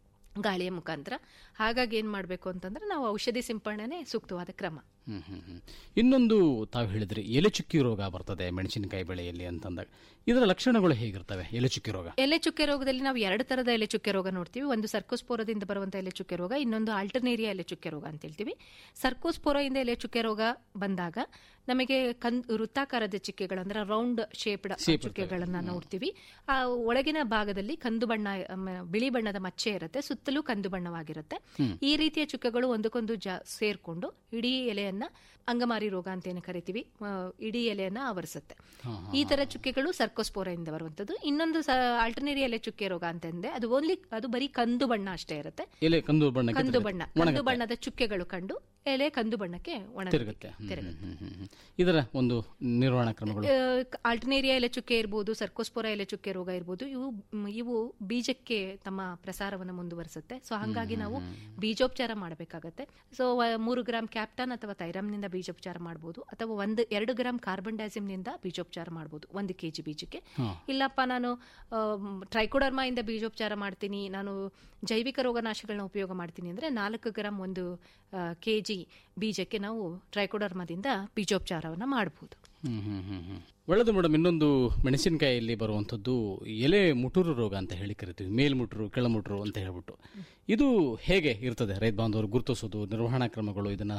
ಗಾಳಿಯ ಮುಖಾಂತರ ಹಾಗಾಗಿ ಏನ್ ಮಾಡಬೇಕು ಅಂತಂದ್ರೆ ನಾವು ಔಷಧಿ ಸಿಂಪಡಣೆ ಸೂಕ್ತವಾದ ಕ್ರಮ ಹ್ಮ್ ಹ್ಮ್ ಹ್ಮ್. ಇನ್ನೊಂದು ತಾವು ಹೇಳಿದ್ರಿ ಎಲೆ ಚುಕ್ಕಿ ರೋಗ ಬರ್ತದೆ ಮೆಣಸಿನಕಾಯಿ ಬೆಳೆಯಲ್ಲಿ ಅಂತಂದಾಗ ಇದರ ಲಕ್ಷಣಗಳು ಹೇಗಿರ್ತವೆ ಎಲೆ ಚುಕ್ಕಿ ರೋಗ ಎಲೆ ಚುಕ್ಕೆ ರೋಗದಲ್ಲಿ ನಾವು ಎರಡು ತರದ ಎಲೆ ಚುಕ್ಕೆ ರೋಗ ನೋಡ್ತೀವಿ ಒಂದು ಸರ್ಕೋಸ್ಪೋರದಿಂದ ಬರುವಂತ ಎಲೆ ಚುಕ್ಕೆ ರೋಗ ಇನ್ನೊಂದು ಆಲ್ಟರ್ನೇರಿಯಾ ಎಲೆ ಚುಕ್ಕೆ ರೋಗ ಅಂತ ಹೇಳ್ತೀವಿ ಸರ್ಕೋಸ್ಪೋರದಿಂದ ಎಲೆ ಚುಕ್ಕೆ ರೋಗ ಬಂದಾಗ ನಮಗೆ ಕನ್ ವೃತ್ತಾಕಾರದ ಚಿಕ್ಕೆಗಳು ಅಂದ್ರೆ ರೌಂಡ್ ಶೇಪ್ಡ್ Shape ಚುಕ್ಕೆಗಳನ್ನ ನೋಡ್ತೀವಿ ಆ ಒಳಗಿನ ಭಾಗದಲ್ಲಿ ಕಂದು ಬಣ್ಣ ಅಮ್, ಬಿಳಿ ಬಣ್ಣದ ಮಚ್ಚೆ ಇರುತ್ತೆ ಸುತ್ತಲೂ ಕಂದು ಬಣ್ಣವಾಗಿರುತ್ತೆ ಈ ರೀತಿಯ ಚುಕ್ಕೆಗಳು ಒಂದಕ್ಕೊಂದು ಜಾ ಸೇರ್ಕೊಂಡು ಇಡೀ ಎಲೆಯನ್ನ ಅಂಗಮಾರಿ ರೋಗ ಅಂತ ಏನು ಕರಿತೀವಿ ಆ, ಇಡೀ ಎಲೆಯನ್ನ ಆವರಿಸುತ್ತೆ ಈ ತರ ಚುಕ್ಕೆಗಳು ಸರ್ಕೋಸ್ಪೋರದಿಂದ ಬರುವಂತದ್ದು ಇನ್ನೊಂದು ಆಲ್ಟರ್ನೇರಿ ಎಲೆ ಚುಕ್ಕೆ ರೋಗ ಅಂತಂದ್ರೆ ಅದು ಓನ್ಲಿ ಅದು ಬರೀ ಕಂದು ಬಣ್ಣ ಅಷ್ಟೇ ಇರುತ್ತೆ ಎಲೆ ಕಂದು ಬಣ್ಣಕ್ಕೆ ಕಂದು ತಿರುಗುತ್ತೆ. ಬಣ್ಣ ಕಂದು ಒಣಗುತ್ತೆ. ಬಣ್ಣದ ಚುಕ್ಕೆಗಳು ಕಂಡು ಎಲೆ ಕಂದು ಬಣ್ಣಕ್ಕೆ ತಿರುಗುತ್ತೆ ಒಣಗುತ್ತೆ ಹ್ಮ್, ತಿರುಗುತ್ತೆ ಹ್ಮ್, ಹ್ಮ್, ಹ್ಮ್. ಇದರ ಒಂದು ನಿರ್ವಹಣಾ ಕ್ರಮಗಳು ಆಲ್ಟರ್ನೇರಿಯಾ ಎಲೆ ಚುಕ್ಕೆ ಇರ್ಬೋದು ಸರ್ಕೋಸ್ಪೋರ ಎಲೆ ಚುಕ್ಕೆ ರೋಗ ಇರ್ಬೋದು ಇವು ಮ್, ಇವು ಬೀಜಕ್ಕೆ ತಮ್ಮ ಪ್ರಸಾರವನ್ನು ಮುಂದುವರಿಸುತ್ತೆ ಸೊ ಹಾಗಾಗಿ ನಾವು ಬೀಜೋಪಚಾರ ಮಾಡಬೇಕಾಗತ್ತೆ ಸೊ ಮೂರು ಗ್ರಾಮ್ ಕ್ಯಾಪ್ಟಾನ್ ಅಥವಾ ಥೈರಾಮ್ನಿಂದ ಬೀಜೋಪಚಾರ ಮಾಡಬಹುದು ಅಥವಾ ಒಂದು ಎರಡು ಗ್ರಾಮ್ ಕಾರ್ಬನ್ ಡೈಸಿಮ್ನಿಂದ ಬೀಜೋಪಚಾರ ಮಾಡಬಹುದು ಒಂದು ಕೆಜಿ ಬೀಜಕ್ಕೆ ಇಲ್ಲಪ್ಪ ನಾನು ಟ್ರೈಕೋಡರ್ಮಾ ಇಂದ ಬೀಜೋಪಚಾರ ಮಾಡ್ತೀನಿ ನಾನು ಜೈವಿಕ ರೋಗನಾಶಗಳನ್ನ ಉಪಯೋಗ ಮಾಡ್ತೀನಿ ಅಂದ್ರೆ ನಾಲ್ಕು ಗ್ರಾಮ್ ಒಂದು ಕೆಜಿ ಬೀಜಕ್ಕೆ ನಾವು ಟ್ರೈಕೋಡರ್ಮಾದಿಂದ ಬೀಜೋಪಚಾರವನ್ನ ಮಾಡಬಹುದು ಹ್ಮ್, ಹ್ಮ್, ಹ್ಮ್, ಹ್ಮ್. ಒಳ್ಳೆದು ಮೇಡಮ್ ಇನ್ನೊಂದು ಮೆಣಸಿನಕಾಯಿಯಲ್ಲಿ ಬರುವಂಥದ್ದು ಎಲೆ ಮುಟುರು ರೋಗ ಅಂತ ಹೇಳಿ ಕರಿತೀವಿ ಮೇಲ್ಮುಟುರು ಕೆಳಮುಟುರು ಅಂತ ಹೇಳ್ಬಿಟ್ಟು ಇದು ಹೇಗೆ ಇರ್ತದೆ ರೈತ ಬಾಂಧವರು ಗುರುತಿಸೋದು ನಿರ್ವಹಣಾ ಕ್ರಮಗಳು ಇದನ್ನ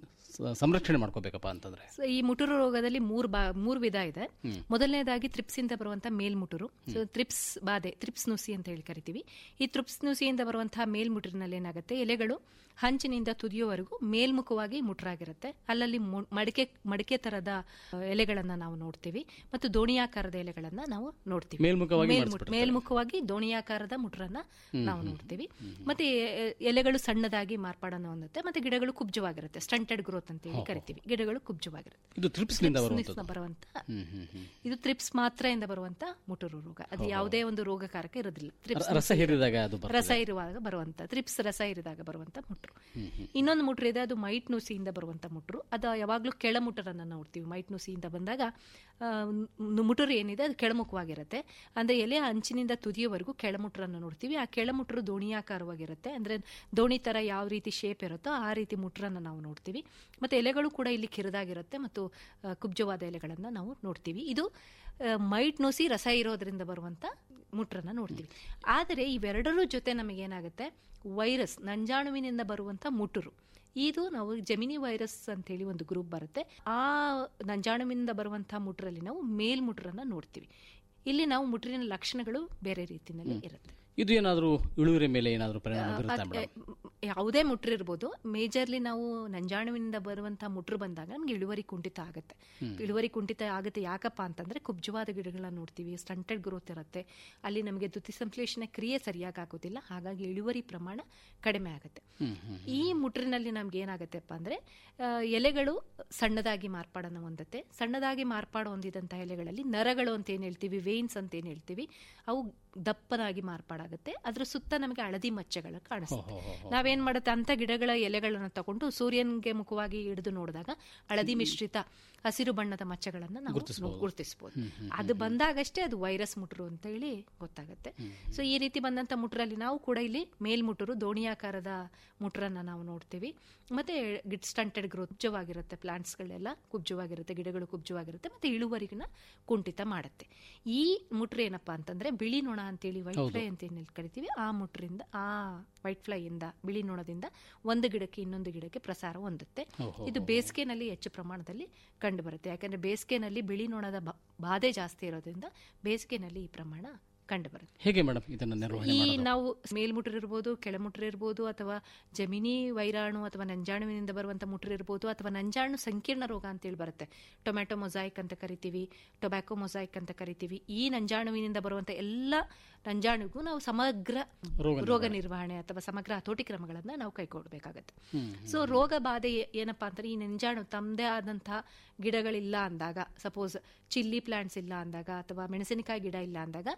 ಸ- ಸಂರಕ್ಷಣೆ ಮಾಡ್ಕೋಬೇಕಪ್ಪ ಅಂತಂದ್ರೆ ಸೊ ಈ ಮುಟುರು ರೋಗದಲ್ಲಿ ಮೂರು ಬಾ ಮೂರು ವಿಧ ಇದೆ ಮೊದಲನೇದಾಗಿ ತ್ರಿಪ್ಸ್ ಇಂದ ಬರುವಂತ ಮೇಲ್ಮುಟುರು ಸೊ ತ್ರಿಪ್ಸ್ ಬಾಧೆ ತ್ರಿಪ್ಸ್ ನುಸಿ ಅಂತ ಹೇಳಿ ಕರಿತೀವಿ ಈ ತ್ರಿಪ್ಸ್ ನುಸಿಯಿಂದ ಬರುವಂತಹ ಮೇಲ್ಮುಟುರಿನಲ್ಲಿ ಏನಾಗುತ್ತೆ ಎಲೆಗಳು ಹಂಚಿನಿಂದ ತುದಿಯುವವರೆಗೂ ಮೇಲ್ಮುಖವಾಗಿ ಮುಟರಾಗಿರುತ್ತೆ ಅಲ್ಲಲ್ಲಿ ಮು- ಮಡಿಕೆ ಮಡಿಕೆ ತರದ ಆ, ಎಲೆಗಳನ್ನ ನಾವು ನೋಡ್ತೀವಿ ಮತ್ತು ದೋಣಿಯಾಕಾರದ ಎಲೆಗಳನ್ನ ನಾವು ನೋಡ್ತೀವಿ ಮೇಲ್ಮುಖವಾಗಿ ಮೇಲ್ಮುಟ್- ಮಾಡಿಸ್ಬಿಡ್ತಾರೆ. ಮೇಲ್ಮುಖವಾಗಿ ದೋಣಿಯಾಕಾರದ ಮುಟ್ರನ್ನ ನಾವು ನೋಡ್ತೀವಿ ಮತ್ತೆ ಎ- ಎಲೆಗಳು ಸಣ್ಣದಾಗಿ ಮಾರ್ಪಾಡನ್ನು ಹೊಂದುತ್ತೆ ಮತ್ತೆ ಗಿಡಗಳು ಕುಬ್ಜವಾಗಿರುತ್ತೆ ಸ್ಟಂಟೆಡ್ ಗ್ರೋತ್ ಅಂತ ಹೇಳಿ ಕರಿತೀವಿ ಗಿಡಗಳು ಕುಬ್ಜವಾಗಿರುತ್ತೆ ಇದು ತ್ರಿಪ್ಸ್ನಿಂದ ತ್ರಿಪ್ಸ್ ಬರುವಂಥದ್ದು ನಿಂದ ಬರುವಂತ ಹ್ಮ್, ಹ್ಮ್, ಹ್ಮ್. ಇದು ತ್ರಿಪ್ಸ್ ಮಾತ್ರ ಇಂದ ಬರುವಂತ ಮುಟುರು ರೋಗ ಅದು ಯಾವುದೇ ಒಂದು ರೋಗಕಾರಕ ಇರೋದಿಲ್ಲ ತ್ರಿಪ್ಸ್ ರ- ರಸ ಹೀರಿದಾಗ ಅದು ಬರ್ತದೆ. ರಸ ಇರುವಾಗ ಬರುವಂತ ತ್ರಿಪ್ಸ್ ರಸ ಇರಿದಾಗ ಬರುವಂತ ಮುಟ್ರು ಇನ್ನೊಂದು ಮುಟ್ರು ಇದೆ ಅದು ಮೈಟ್ ನುಸಿಯಿಂದ ಬರುವಂತ ಮುಟ್ರು ಅದು ಯಾವಾಗ್ಲೂ ಕೆಳಮುಟರನ್ನ ನೋಡ್ತೀವಿ ಮೈಟ್ ನುಸಿಯಿಂದ ಬಂದಾಗ ಆ, ನು- ಮುಟುರು ಏನಿದೆ ಅದು ಕೆಳಮುಖವಾಗಿರುತ್ತೆ ಅಂದ್ರೆ ಎಲೆ ಅಂಚಿನಿಂದ ತುದಿಯವರೆಗೂ ಕೆಳಮುಟ್ರನ್ನ ನೋಡ್ತೀವಿ ಆ ಕೆಳಮುಟ್ರು ದೋಣಿಯಾಕಾರವಾಗಿರುತ್ತೆ ಅಂದ್ರೆ ದೋಣಿ ತರ ಯಾವ ರೀತಿ ಶೇಪ್ ಇರುತ್ತೋ ಆ ರೀತಿ ಮುಟ್ರನ್ನ ನಾವು ನೋಡ್ತೀವಿ ಮತ್ತೆ ಎಲೆಗಳು ಕೂಡ ಇಲ್ಲಿ ಕಿರಿದಾಗಿರುತ್ತೆ ಮತ್ತು ಆ, ಕುಬ್ಜವಾದ ಎಲೆಗಳನ್ನ ನಾವು ನೋಡ್ತೀವಿ ಇದು ಆ, ಮೈಟ್ ನುಸಿ ರಸ ಇರೋದ್ರಿಂದ ಬರುವಂತ ಮುಟ್ರನ್ನ ನೋಡ್ತೀವಿ ಆದರೆ ಇವೆರಡರ ಜೊತೆ ನಮಗೇನಾಗುತ್ತೆ ವೈರಸ್ ನಂಜಾಣುವಿನಿಂದ ಬರುವಂತ ಮುಟುರು ಇದು ನಾವು ಜಮಿನಿ ವೈರಸ್ ಅಂತೇಳಿ ಒಂದು ಗ್ರೂಪ್ ಬರುತ್ತೆ ಆ ನಂಜಾಣುವಿನಿಂದ ಬರುವಂತಹ ಮುಟ್ರಲ್ಲಿ ನಾವು ಮೇಲ್ಮುಟ್ರನ್ನ ನೋಡ್ತೀವಿ ಇಲ್ಲಿ ನಾವು ಮುಟ್ರಿನ ಲಕ್ಷಣಗಳು ಬೇರೆ ರೀತಿಯಲ್ಲಿ ಇರುತ್ತೆ ಇದು ಏನಾದರೂ ಇಳುವರಿ ಮೇಲೆ ಏನಾದರೂ ಪರಿಣಾಮ ಬೀರುತ್ತಾ ಅದ್- ಮೇಡಮ್ ಯಾವುದೇ ಮುಟ್ರು ಇರ್ಬೋದು ಮೇಜರ್ಲಿ ನಾವು ನಂಜಾಣುವಿನಿಂದ ಬರುವಂತಹ ಮುಟ್ರು ಬಂದಾಗ ನಮ್ಗೆ ಇಳುವರಿ ಕುಂಠಿತ ಆಗುತ್ತೆ ಇಳುವರಿ ಕುಂಠಿತ ಆಗುತ್ತೆ ಯಾಕಪ್ಪ ಅಂತಂದ್ರೆ ಕುಬ್ಜವಾದ ಗಿಡಗಳನ್ನ ನೋಡ್ತೀವಿ ಸ್ಟಂಟೆಡ್ ಗ್ರೋತ್ ಇರುತ್ತೆ ಅಲ್ಲಿ ನಮಗೆ ದ್ಯುತಿ ಸಂಶ್ಲೇಷಣೆ ಕ್ರಿಯೆ ಸರಿಯಾಗಿ ಆಗೋದಿಲ್ಲ ಹಾಗಾಗಿ ಇಳುವರಿ ಪ್ರಮಾಣ ಕಡಿಮೆ ಆಗುತ್ತೆ ಈ ಮುಟ್ರಿನಲ್ಲಿ ನಮ್ಗೆ ಏನಾಗತ್ತೆಪ್ಪ ಅಂದ್ರೆ ಆ, ಎಲೆಗಳು ಸಣ್ಣದಾಗಿ ಮಾರ್ಪಾಡನ್ನು ಹೊಂದುತ್ತೆ ಸಣ್ಣದಾಗಿ ಮಾರ್ಪಾಡು ಹೊಂದಿದಂತಹ ಎಲೆಗಳಲ್ಲಿ ನರಗಳು ಅಂತ ಏನ್ ಹೇಳ್ತೀವಿ ವೇನ್ಸ್ ಅಂತ ಏನ್ ಹೇಳ್ತೀವಿ ಅವು ದಪ್ಪನಾಗಿ ಮಾರ್ಪಾಡಾಗುತ್ತೆ ಅದ್ರ ಸುತ್ತ ನಮಗೆ ಹಳದಿ ಮಚ್ಚೆಗಳು ಕಾಣಿಸುತ್ತೆ ನಾವೇನ್ ಮಾಡುತ್ತೆ ಅಂತ ಗಿಡಗಳ ಎಲೆಗಳನ್ನ ತಗೊಂಡು ಸೂರ್ಯನ್ಗೆ ಮುಖವಾಗಿ ಹಿಡಿದು ನೋಡಿದಾಗ ಹಳದಿ ಮಿಶ್ರಿತ ಹಸಿರು ಬಣ್ಣದ ಮಚ್ಚೆಗಳನ್ನ ನಾವು ಗುರುತಿಸಬಹುದು ಅದು ಬಂದಾಗಷ್ಟೇ ಅದು ವೈರಸ್ ಮುಟ್ರು ಅಂತ ಹೇಳಿ ಗೊತ್ತಾಗುತ್ತೆ ಸೊ ಈ ರೀತಿ ಬಂದಂತ ಮುಟ್ರಲ್ಲಿ ನಾವು ಕೂಡ ಇಲ್ಲಿ ಮೇಲ್ಮುಟರು ದೋಣಿಯಾಕಾರದ ಮುಟ್ರನ್ನ ನಾವು ನೋಡ್ತೀವಿ ಮತ್ತೆ ಗಿಡ್ ಸ್ಟಂಟೆಡ್ ಗ್ರೋತ್ ಕುಬ್ಜವಾಗಿರುತ್ತೆ ಪ್ಲಾಂಟ್ಸ್ಗಳೆಲ್ಲ ಕುಬ್ಜವಾಗಿರುತ್ತೆ ಗಿಡಗಳು ಕುಬ್ಜವಾಗಿರುತ್ತೆ ಮತ್ತೆ ಇಳುವರಿನ ಕುಂಠಿತ ಮಾಡುತ್ತೆ ಈ ಮುಟ್ರು ಏನಪ್ಪಾ ಅಂತಂದ್ರೆ ಬಿಳಿ ನೊಣ ಅಂತೇಳಿ ವೈಟ್ ಫ್ಲೈ ಅಂತ ಏನ್ ಕರಿತೀವಿ ಆ ಮುಟ್ರಿಂದ ಆ ವೈಟ್ ಫ್ಲೈ ಇಂದ ಬಿಳಿ ನೊಣದಿಂದ ಒಂದು ಗಿಡಕ್ಕೆ ಇನ್ನೊಂದು ಗಿಡಕ್ಕೆ ಪ್ರಸಾರ ಹೊಂದುತ್ತೆ ಇದು ಬೇಸಿಗೆನಲ್ಲಿ ಹೆಚ್ಚು ಪ್ರಮಾಣದಲ್ಲಿ ಕಂಡು ಬರುತ್ತೆ ಯಾಕಂದ್ರೆ ಬೇಸಿಗೆನಲ್ಲಿ ಬಿಳಿ ನೊಣದ ಬಾ- ಬಾಧೆ ಜಾಸ್ತಿ ಇರೋದ್ರಿಂದ ಬೇಸಿಗೆನಲ್ಲಿ ಈ ಪ್ರಮಾಣ ಕಂಡು ಬರುತ್ತೆ ಹೇಗೆ ಮೇಡಮ್ ಇದನ್ನ ನಿರ್ವಹಣೆ ಈ ಮಾಡೋದು ನಾವು ಮೇಲ್ಮುಟ್ರು ಇರ್ಬೋದು ಕೆಳಮುಟ್ರು ಇರ್ಬೋದು ಅಥವಾ ಜಮಿನಿ ವೈರಾಣು ಅಥವಾ ನಂಜಾಣುವಿನಿಂದ ಬರುವಂತ ಮುಟ್ರು ಇರ್ಬೋದು ಅಥವಾ ನಂಜಾಣು ಸಂಕೀರ್ಣ ರೋಗ ಅಂತೇಳಿ ಬರುತ್ತೆ ಟೊಮ್ಯಾಟೊ ಮೊಸಾಯಿಕ್ ಅಂತ ಕರಿತೀವಿ ಟೊಬ್ಯಾಕೊ ಮೊಸಾಯಿಕ್ ಅಂತ ಕರಿತೀವಿ ಈ ನಂಜಾಣುವಿನಿಂದ ಬರುವಂತ ಎಲ್ಲ ನಂಜಾಣುಗೂ ನಾವು ಸಮಗ್ರ ರೋಗ ರೋಗ ನಿರ್ವಹಣೆ ಅಥವಾ ಸಮಗ್ರ ಹತೋಟಿ ಕ್ರಮಗಳನ್ನ ನಾವು ಕೈಗೊಳ್ಳಬೇಕಾಗತ್ತೆ ಸೊ ರೋಗ ಬಾಧೆ ಏ- ಏನಪ್ಪಾ ಅಂತಂದ್ರೆ ಈ ನಂಜಾಣು ತಮ್ಮದೇ ಆದಂತಹ ಗಿಡಗಳಿಲ್ಲ ಅಂದಾಗ ಸಪೋಸ್ ಚಿಲ್ಲಿ ಪ್ಲಾಂಟ್ಸ್ ಇಲ್ಲ ಅಂದಾಗ ಅಥವಾ ಮೆಣಸಿನಕಾಯಿ ಗಿಡ ಇಲ್ಲ ಅಂದಾಗ ಇದು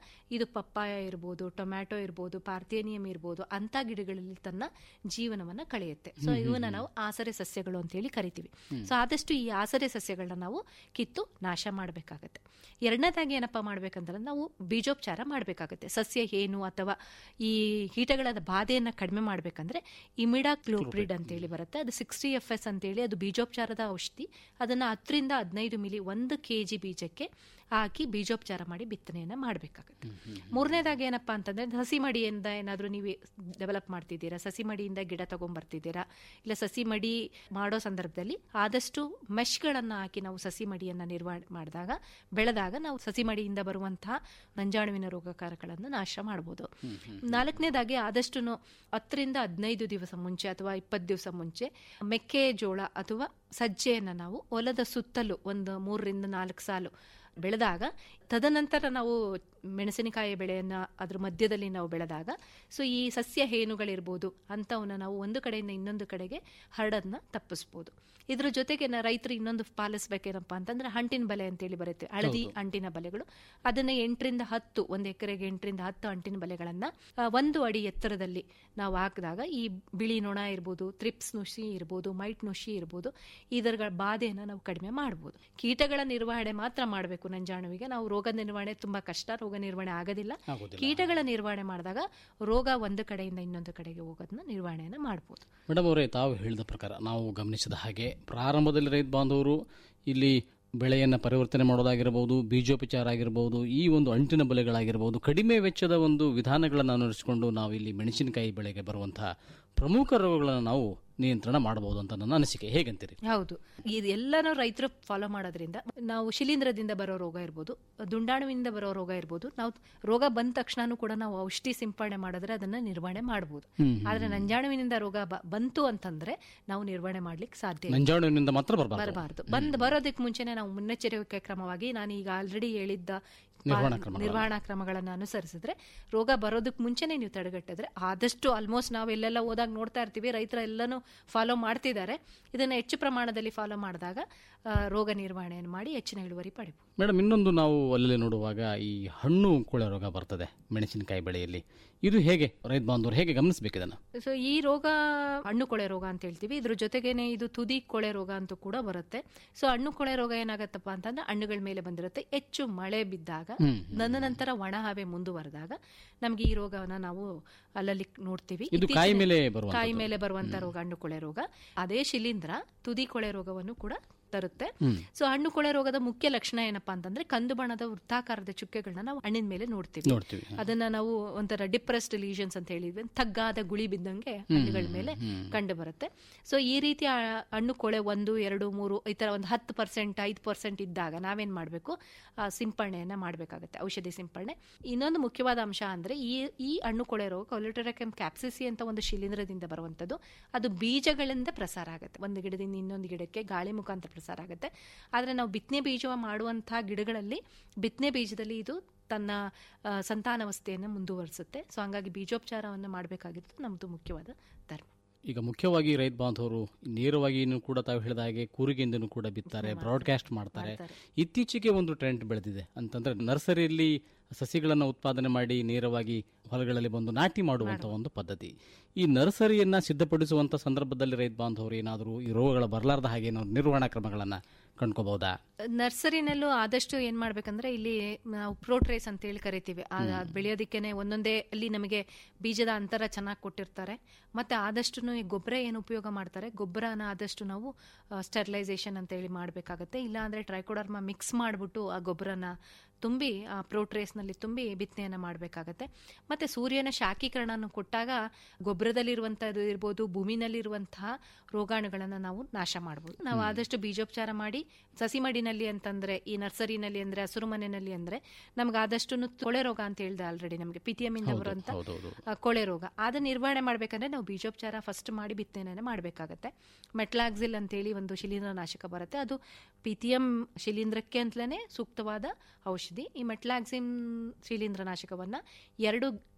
ಇದು ಪಪ್ಪಾಯ ಇರ್ಬೋದು ಟೊಮ್ಯಾಟೊ ಇರ್ಬೋದು ಪಾರ್ಥೇನಿಯಂ ಇರ್ಬೋದು ಅಂತ ಗಿಡಗಳಲ್ಲಿ ತನ್ನ ಜೀವನವನ್ನ ಕಳೆಯುತ್ತೆ ಸೊ ಹ್ಮ್, ಹ್ಮ್, ಇವನ್ನ ಹ್ಮ್. ನಾವು ಆಸರೆ ಸಸ್ಯಗಳು ಅಂತ ಹೇಳಿ ಕರಿತೀವಿ ಹ್ಮ್. ಸೊ ಆದಷ್ಟು ಈ ಆಸರೆ ಸಸ್ಯಗಳನ್ನ ನಾವು ಕಿತ್ತು ನಾಶ ಮಾಡಬೇಕಾಗತ್ತೆ ಎರಡನೇದಾಗಿ ಏನಪ್ಪಾ ಮಾಡ್ಬೇಕಂದ್ರೆ ನಾವು ಬೀಜೋಪಚಾರ ಮಾಡಬೇಕಾಗತ್ತೆ ಸಸ್ಯ ಏನು ಅಥವಾ ಈ ಕೀಟಗಳ ಬಾಧೆಯನ್ನ ಕಡಿಮೆ ಮಾಡಬೇಕಂದ್ರೆ ಇಮಿಡಾ ಕ್ಲೋಪ್ರಿಡ್ ಅಂತ ಹೇಳಿ ಬರುತ್ತೆ ಅದು ಸಿಕ್ಸ್ಟಿ ಎಫ್ ಎಸ್ ಅಂತೇಳಿ ಅದು ಬೀಜೋಪಚಾರದ ಔಷಧಿ ಅದನ್ನ ಹತ್ತರಿಂದ ಹದಿನೈದು ಮಿಲಿ ಒಂದು ಕೆ ಜಿ ಬೀಜಕ್ಕೆ ಹಾಕಿ ಬೀಜೋಪಚಾರ ಮಾಡಿ ಬಿತ್ತನೆಯನ್ನ ಮಾಡಬೇಕಾಗುತ್ತೆ ಮೂರನೇದಾಗಿ ಏನಪ್ಪಾ ಅಂತಂದ್ರೆ ಸಸಿ ಮಡಿಯಿಂದ ಏನಾದರೂ ನೀವು ಡೆವಲಪ್ ಮಾಡ್ತಿದ್ದೀರಾ ಸಸಿ ಮಡಿಯಿಂದ ಗಿಡ ತಗೊಂಡ್ಬರ್ತಿದ್ದೀರಾ ಇಲ್ಲ ಸಸಿ ಮಡಿ ಮಾಡೋ ಸಂದರ್ಭದಲ್ಲಿ ಆದಷ್ಟು ಮೆಶ್ಗಳನ್ನು ಹಾಕಿ ನಾವು ಸಸಿ ಮಡಿಯನ್ನ ನಿರ್ವಹಣೆ ಮಾಡಿದಾಗ ಬೆಳೆದಾಗ ನಾವು ಸಸಿ ಮಡಿಯಿಂದ ಬರುವಂತಹ ನಂಜಾಣುವಿನ ರೋಗಕಾರಗಳನ್ನು ನಾಶ ಮಾಡಬಹುದು ನಾಲ್ಕನೇದಾಗಿ ಆದಷ್ಟು ಹತ್ತರಿಂದ ಹದಿನೈದು ದಿವಸ ಮುಂಚೆ ಅಥವಾ ಇಪ್ಪತ್ತು ದಿವಸ ಮುಂಚೆ ಮೆಕ್ಕೆಜೋಳ ಅಥವಾ ಸಜ್ಜೆಯನ್ನು ನಾವು ಹೊಲದ ಸುತ್ತಲೂ ಒಂದು ಮೂರರಿಂದ ನಾಲ್ಕು ಸಾಲು ಬೆಳೆದಾಗ ತದನಂತರ ನಾವು ಮೆಣಸಿನಕಾಯಿ ಬೆಳೆಯನ್ನ ಅದ್ರ ಮಧ್ಯದಲ್ಲಿ ನಾವು ಬೆಳೆದಾಗ ಸೊ ಈ ಸಸ್ಯ ಹೇನುಗಳಿರ್ಬೋದು ಅಂಥವನ್ನ ನಾವು ಒಂದು ಕಡೆಯಿಂದ ಇನ್ನೊಂದು ಕಡೆಗೆ ಹರಡನ್ನ ತಪ್ಪಿಸ್ಬೋದು ಇದ್ರ ಜೊತೆಗೆ ನ- ರೈತರು ಇನ್ನೊಂದು ಪಾಲಿಸ್ಬೇಕೇನಪ್ಪ ಅಂತಂದ್ರೆ ಹಂಟಿನ ಬಲೆ ಅಂತೇಳಿ ಬರುತ್ತೆ ಹಳದಿ ಹೌದು. ಅಂಟಿನ ಬಲೆಗಳು ಅದನ್ನ ಎಂಟರಿಂದ ಹತ್ತು ಒಂದು ಎಕರೆಗೆ ಎಂಟರಿಂದ ಹತ್ತು ಅಂಟಿನ ಬಲೆಗಳನ್ನ ಆ, ಒಂದು ಅಡಿ ಎತ್ತರದಲ್ಲಿ ನಾವು ಹಾಕಿದಾಗ ಈ ಬಿಳಿ ನೊಣ ಇರ್ಬೋದು ತ್ರಿಪ್ಸ್ ನುಷಿ ಇರ್ಬೋದು ಮೈಟ್ ನುಷಿ ಇರ್ಬೋದು ಇದರ ಬಾಧೆಯನ್ನ ನಾವು ಕಡಿಮೆ ಮಾಡ್ಬೋದು ಕೀಟಗಳ ನಿರ್ವಹಣೆ ಮಾತ್ರ ಮಾಡಬೇಕು ನಂಜಾಣುವಿಗೆ ನಾವು ರೋಗ ನಿರ್ವಹಣೆ ತುಂಬಾ ಕಷ್ಟ ರೋಗ ನಿರ್ವಹಣೆ ಆಗೋದಿಲ್ಲ ಆಗೋದಿಲ್ಲ. ಕೀಟಗಳ ನಿರ್ವಹಣೆ ಮಾಡಿದಾಗ ರೋಗ ಒಂದು ಕಡೆಯಿಂದ ಇನ್ನೊಂದು ಕಡೆಗೆ ಹೋಗೋದನ್ನ ನಿರ್ವಹಣೆಯನ್ನ ಮಾಡ್ಬೋದು ಮೇಡಮ್ ಅವರೇ ತಾವು ಹೇಳಿದ ಪ್ರಕಾರ ನಾವು ಗಮನಿಸಿದ ಹಾಗೆ ಪ್ರಾರಂಭದಲ್ಲಿ ರೈತ ಬಾಂಧವರು ಇಲ್ಲಿ ಬೆಳೆಯನ್ನು ಪರಿವರ್ತನೆ ಮಾಡೋದಾಗಿರಬಹುದು ಬೀಜೋಪಚಾರ ಆಗಿರಬಹುದು ಈ ಒಂದು ಅಂಟಿನ ಬಲೆಗಳಾಗಿರಬಹುದು ಕಡಿಮೆ ವೆಚ್ಚದ ಒಂದು ವಿಧಾನಗಳನ್ನು ಅನುಸರಿಸಿಕೊಂಡು ನಾವು ಇಲ್ಲಿ ಮೆಣಸಿನಕಾಯಿ ಬೆಳೆಗೆ ಬರುವಂತಹ ಪ್ರಮುಖ ರೋಗಗಳನ್ನು ನಾವು ನಿಯಂತ್ರಣ ಮಾಡಬಹುದು ಅಂತ ನನ್ನ ಅನಿಸಿಕೆ ಹೇಗಂತೀರಿ ಹೌದು ಇದೆಲ್ಲನೂ ರೈತರು ಫಾಲೋ ಮಾಡೋದ್ರಿಂದ ನಾವು ಶಿಲೀಂಧ್ರದಿಂದ ಬರೋ ರೋಗ ಇರ್ಬೋದು ದುಂಡಾಣುವಿನಿಂದ ಬರೋ ರೋಗ ಇರ್ಬೋದು ನಾವು ರೋಗ ಬಂದ ತಕ್ಷಣನೂ ಕೂಡ ನಾವು ಔಷಧಿ ಸಿಂಪಡಣೆ ಮಾಡಿದ್ರೆ ಅದನ್ನ ನಿರ್ವಹಣೆ ಮಾಡಬಹುದು ಹ್ಮ್, ಹ್ಮ್, ಆದ್ರೆ ನಂಜಾಣುವಿನಿಂದ ರೋಗ ಬ- ಬಂತು ಅಂತಂದ್ರೆ ನಾವು ನಿರ್ವಹಣೆ ಮಾಡ್ಲಿಕ್ಕೆ ಸಾಧ್ಯ ಇಲ್ಲ. ನಂಜಾಣುವಿನಿಂದ ಮಾತ್ರ ಬರಬಾರ್ದು ಬರಬಾರ್ದು ಬಂದ್ ಬರೋದಕ್ಕೆ ಮುಂಚೆನೆ ನಾವು ಮುನ್ನೆಚ್ಚರಿಕೆ ಕ್ರಮವಾಗಿ ನಾನು ಈಗ ಆಲ್ರೆಡಿ ಹೇಳಿದ್ದ ಪಾ- ನಿರ್ವಹಣಾ ಕ್ರಮಗಳನ್ನು. ನಿರ್ವಹಣಾ ಕ್ರಮಗಳನ್ನು ಅನುಸರಿಸಿದ್ರೆ ರೋಗ ಬರೋದಕ್ಕೆ ಮುಂಚೆನೆ ನೀವು ತಡೆಗಟ್ಟಿದ್ರೆ ಆದಷ್ಟು ಆಲ್ಮೋಸ್ಟ್ ನಾವು ಎಲ್ಲೆಲ್ಲ ಹೋದಾಗ ನೋಡ್ತಾ ಇರ್ತೀವಿ ರೈತರ ಎಲ್ಲನೂ ಫಾಲೋ ಮಾಡ್ತಿದ್ದಾರೆ ಇದನ್ನ ಹೆಚ್ಚು ಪ್ರಮಾಣದಲ್ಲಿ ಫಾಲೋ ಮಾಡಿದಾಗ ಆ, ರೋಗ ನಿರ್ವಹಣೆಯನ್ನು ಮಾಡಿ ಹೆಚ್ಚಿನ ಇಳುವರಿ ಪಡಿಬಹುದು ಮೇಡಮ್ ಇನ್ನೊಂದು ನಾವು ಅಲ್ಲಲ್ಲಿ ನೋಡುವಾಗ ಈ ಹಣ್ಣು ಕೊಳೆ ರೋಗ ಬರ್ತದೆ ಮೆಣಸಿನಕಾಯಿ ಬೆಳೆಯಲ್ಲಿ ಇದು ಹೇಗೆ ರೈತ ಬಾಂಧವರು ಹೇಗೆ ಗಮನಿಸಬೇಕು ಇದನ್ನು ಸೊ ಈ ರೋಗ ಹಣ್ಣು ಕೊಳೆ ರೋಗ ಅಂತ ಹೇಳ್ತೀವಿ ಇದ್ರ ಜೊತೆಗೇನೆ ಇದು ತುದಿ ಕೊಳೆ ರೋಗ ಅಂತೂ ಕೂಡ ಬರುತ್ತೆ ಸೊ ಹಣ್ಣು ಕೊಳೆ ರೋಗ ಏನಾಗತ್ತಪ್ಪ ಅಂತಂದ್ರೆ ಹಣ್ಣುಗಳ ಮೇಲೆ ಬಂದಿರುತ್ತೆ ಹೆಚ್ಚು ಮಳೆ ಬಿದ್ದಾಗ ಹ್ಮ್, ನನ್ನ ನಂತರ ಒಣ ಹವೆ ಮುಂದುವರೆದಾಗ ನಮ್ಗೆ ಈ ರೋಗವನ್ನ ನಾವು ಅಲ್ಲಲ್ಲಿ ನೋಡ್ತೀವಿ ಇದು ಇತ್ತೀಚಿನ- ಕಾಯಿ ಮೇಲೆ ಬರುವಂಥದ್ದು. ಕಾಯಿ ಮೇಲೆ ಬರುವಂತ ರೋಗ ಹಣ್ಣು ಕೊಳೆ ರೋಗ ಅದೇ ಶಿಲೀಂಧ್ರ ತುದಿ ಕೊಳೆ ರೋಗವನ್ನು ಕೂಡ ತರುತ್ತೆ ಹ್ಮ್. ಸೊ ಹಣ್ಣು ಕೊಳೆ ರೋಗದ ಮುಖ್ಯ ಲಕ್ಷಣ ಏನಪ್ಪಾ ಅಂತಂದ್ರೆ ಕಂದು ಬಣ್ಣದ ವೃತ್ತಾಕಾರದ ಚುಕ್ಕೆಗಳನ್ನ ನಾವು ಹಣ್ಣಿನ ಮೇಲೆ ನೋಡ್ತೀವಿ ನೋಡ್ತೀವಿ. ಅದನ್ನ ನಾವು ಒಂಥರ ಡಿಪ್ರೆಸ್ಡ್ ಲೀಷನ್ಸ್ ಅಂತ ಹೇಳಿದ್ವಿ ತಗ್ಗಾದ ಗುಳಿ ಬಿದ್ದಂಗೆ ಹಣ್ಣುಗಳ ಮೇಲೆ ಹ್ಮ್. ಕಂಡು ಬರುತ್ತೆ ಸೊ ಈ ರೀತಿ ಆ ಹಣ್ಣು ಕೊಳೆ ಒಂದು ಎರಡು ಮೂರು ಈ ತರ ಒಂದು ಹತ್ತು ಪರ್ಸೆಂಟ್ ಐದು ಪರ್ಸೆಂಟ್ ಇದ್ದಾಗ ನಾವೇನ್ ಮಾಡಬೇಕು ಸಿಂಪರಣೆಯನ್ನ ಮಾಡಬೇಕಾಗುತ್ತೆ ಔಷಧಿ ಸಿಂಪರಣೆ ಇನ್ನೊಂದು ಮುಖ್ಯವಾದ ಅಂಶ ಅಂದ್ರೆ ಈ ಈ ಹಣ್ಣು ಕೊಳೆ ರೋಗ ಕೊಲಿಟರಕಮ್ ಕ್ಯಾಪ್ಸಿಸಿ ಅಂತ ಒಂದು ಶಿಲೀಂಧ್ರದಿಂದ ಬರುವಂತದ್ದು ಅದು ಬೀಜಗಳಿಂದ ಪ್ರಸಾರ ಆಗುತ್ತೆ ಒಂದು ಗಿಡದಿಂದ ಇನ್ನೊಂದು ಗಿಡಕ್ಕೆ ಗಾಳಿ ಮುಖಾಂತರ ಪ್ರಸಾರ ಆಗುತ್ತೆ ಆದ್ರೆ ನಾವು ಬಿತ್ತನೆ ಬೀಜ ಮಾಡುವಂತಹ ಗಿಡಗಳಲ್ಲಿ ಬಿತ್ತನೆ ಬೀಜದಲ್ಲಿ ಇದು ತನ್ನ ಆ, ಸಂತಾನಾವಸ್ಥೆಯನ್ನು ಮುಂದುವರಿಸುತ್ತೆ ಸೊ ಹಂಗಾಗಿ ಬೀಜೋಪಚಾರವನ್ನು ಮಾಡಬೇಕಾಗಿದ್ದು ನಮ್ಮದು ಮುಖ್ಯವಾದ ಧರ್ಮ ಈಗ ಮುಖ್ಯವಾಗಿ ರೈತ ಬಾಂಧವರು ನೇರವಾಗಿಯೂ ಕೂಡ ತಾವು ಹೇಳಿದ ಹಾಗೆ ಕೂರಿಗೆಯಿಂದನೂ ಕೂಡ ಬಿತ್ತಾರೆ ಬ್ರಾಡ್ಕಾಸ್ಟ್ ಮಾಡ್ತಾರೆ ಇತ್ತೀಚೆಗೆ ಒಂದು ಟ್ರೆಂಡ್ ಬೆಳೆದಿದೆ ಅಂತಂದ್ರೆ ನರ್ಸರಿಯಲ್ಲಿ ಸಸಿಗಳನ್ನು ಉತ್ಪಾದನೆ ಮಾಡಿ ನೇರವಾಗಿ ಹೊಲಗಳಲ್ಲಿ ಬಂದು ನಾಟಿ ಮಾಡುವಂತ ಒಂದು ಪದ್ಧತಿ ಈ ನರ್ಸರಿಯನ್ನ ಸಿದ್ಧಪಡಿಸುವಂತ ಸಂದರ್ಭದಲ್ಲಿ ರೈತ ಬಾಂಧವರು ಏನಾದರೂ ಈ ರೋಗಗಳ ಬರಲಾರದ ಹಾಗೆ ಏನಾದ್ರು ನಿರ್ವಹಣಾ ಕ್ರಮಗಳನ್ನ ಕಂಡ್ಕೋಬಹುದಾ ನರ್ಸರಿನಲ್ಲೂ ಆದಷ್ಟು ಏನ್ ಮಾಡ್ಬೇಕಂದ್ರೆ ಇಲ್ಲಿ ನಾವು ಪ್ರೋಟ್ರೇಸ್ ಅಂತ ಹೇಳಿ ಕರಿತೀವಿ ಆ- ಅದ್ ಬೆಳೆಯೋದಿಕ್ಕೇನೆ ಒಂದೊಂದೇ ಅಲ್ಲಿ ನಮಗೆ ಬೀಜದ ಅಂತರ ಚೆನ್ನಾಗಿ ಕೊಟ್ಟಿರ್ತಾರೆ ಮತ್ತೆ ಆದಷ್ಟು ಈ ಗೊಬ್ಬರ ಏನು ಉಪಯೋಗ ಮಾಡ್ತಾರೆ ಗೊಬ್ಬರನ ಆದಷ್ಟು ನಾವು ಸ್ಟೆರಿಲೈಸೇಷನ್ ಅಂತ ಹೇಳಿ ಮಾಡಬೇಕಾಗತ್ತೆ ಇಲ್ಲ ಅಂದ್ರೆ ಟ್ರೈಕೋಡರ್ಮ ಮಿಕ್ಸ್ ಮಾಡಿಬಿಟ್ಟು ಆ ಗೊಬ್ಬರನ ತುಂಬಿ ಆ ಪ್ರೋಟ್ರೇಸ್ನಲ್ಲಿ ತುಂಬಿ ಬಿತ್ತನೆಯನ್ನ ಮಾಡಬೇಕಾಗತ್ತೆ ಮತ್ತೆ ಸೂರ್ಯನ ಶಾಖೀಕರಣವನ್ನು ಕೊಟ್ಟಾಗ ಗೊಬ್ಬರದಲ್ಲಿರುವಂಥದ್ದು ಇರ್ಬೋದು ಭೂಮಿನಲ್ಲಿರುವಂತಹ ರೋಗಾಣುಗಳನ್ನು ನಾವು ನಾಶ ಮಾಡ್ಬೋದು ನಾವು ಆದಷ್ಟು ಬೀಜೋಪಚಾರ ಮಾಡಿ ಸಸಿ ಮಡಿನಲ್ಲಿ ಅಂತಂದ್ರೆ ಈ ನರ್ಸರಿನಲ್ಲಿ ಅಂದ್ರೆ ಹಸಿರು ಮನೆಯಲ್ಲಿ ಅಂದ್ರೆ ನಮ್ಗೆ ಆದಷ್ಟು ಕೊಳೆ ರೋಗ ಅಂತ ಹೇಳಿದೆ ಆಲ್ರೆಡಿ ನಮಗೆ ಪಿತಿಎಂ ಇಂದ ಹೌದು, ಬರುವಂತ ಹೌದೌದು. ಆ, ಕೊಳೆ ರೋಗ ಅದನ್ನ ನಿರ್ವಹಣೆ ಮಾಡ್ಬೇಕಂದ್ರೆ ನಾವು ಬೀಜೋಪಚಾರ ಫಸ್ಟ್ ಮಾಡಿ ಬಿತ್ತನೆಯನ್ನ ಮಾಡಬೇಕಾಗತ್ತೆ ಮೆಟ್ಲಾಕ್ಸಿಲ್ ಅಂತೇಳಿ ಒಂದು ಶಿಲೀಂಧ್ರ ನಾಶಕ ಬರುತ್ತೆ ಅದು ಪಿತಿಎಂ ಶಿಲೀಂಧ್ರಕ್ಕೆ ಅಂತಲೇ ಸೂಕ್ತವಾದ ಔಷಧಿ ಈ ಮೆಟ್ಲಾಕ್ಸಿಮ್ ಶಿಲೀಂಧ್ರ ನಾಶಕವನ್ನ ಎರಡು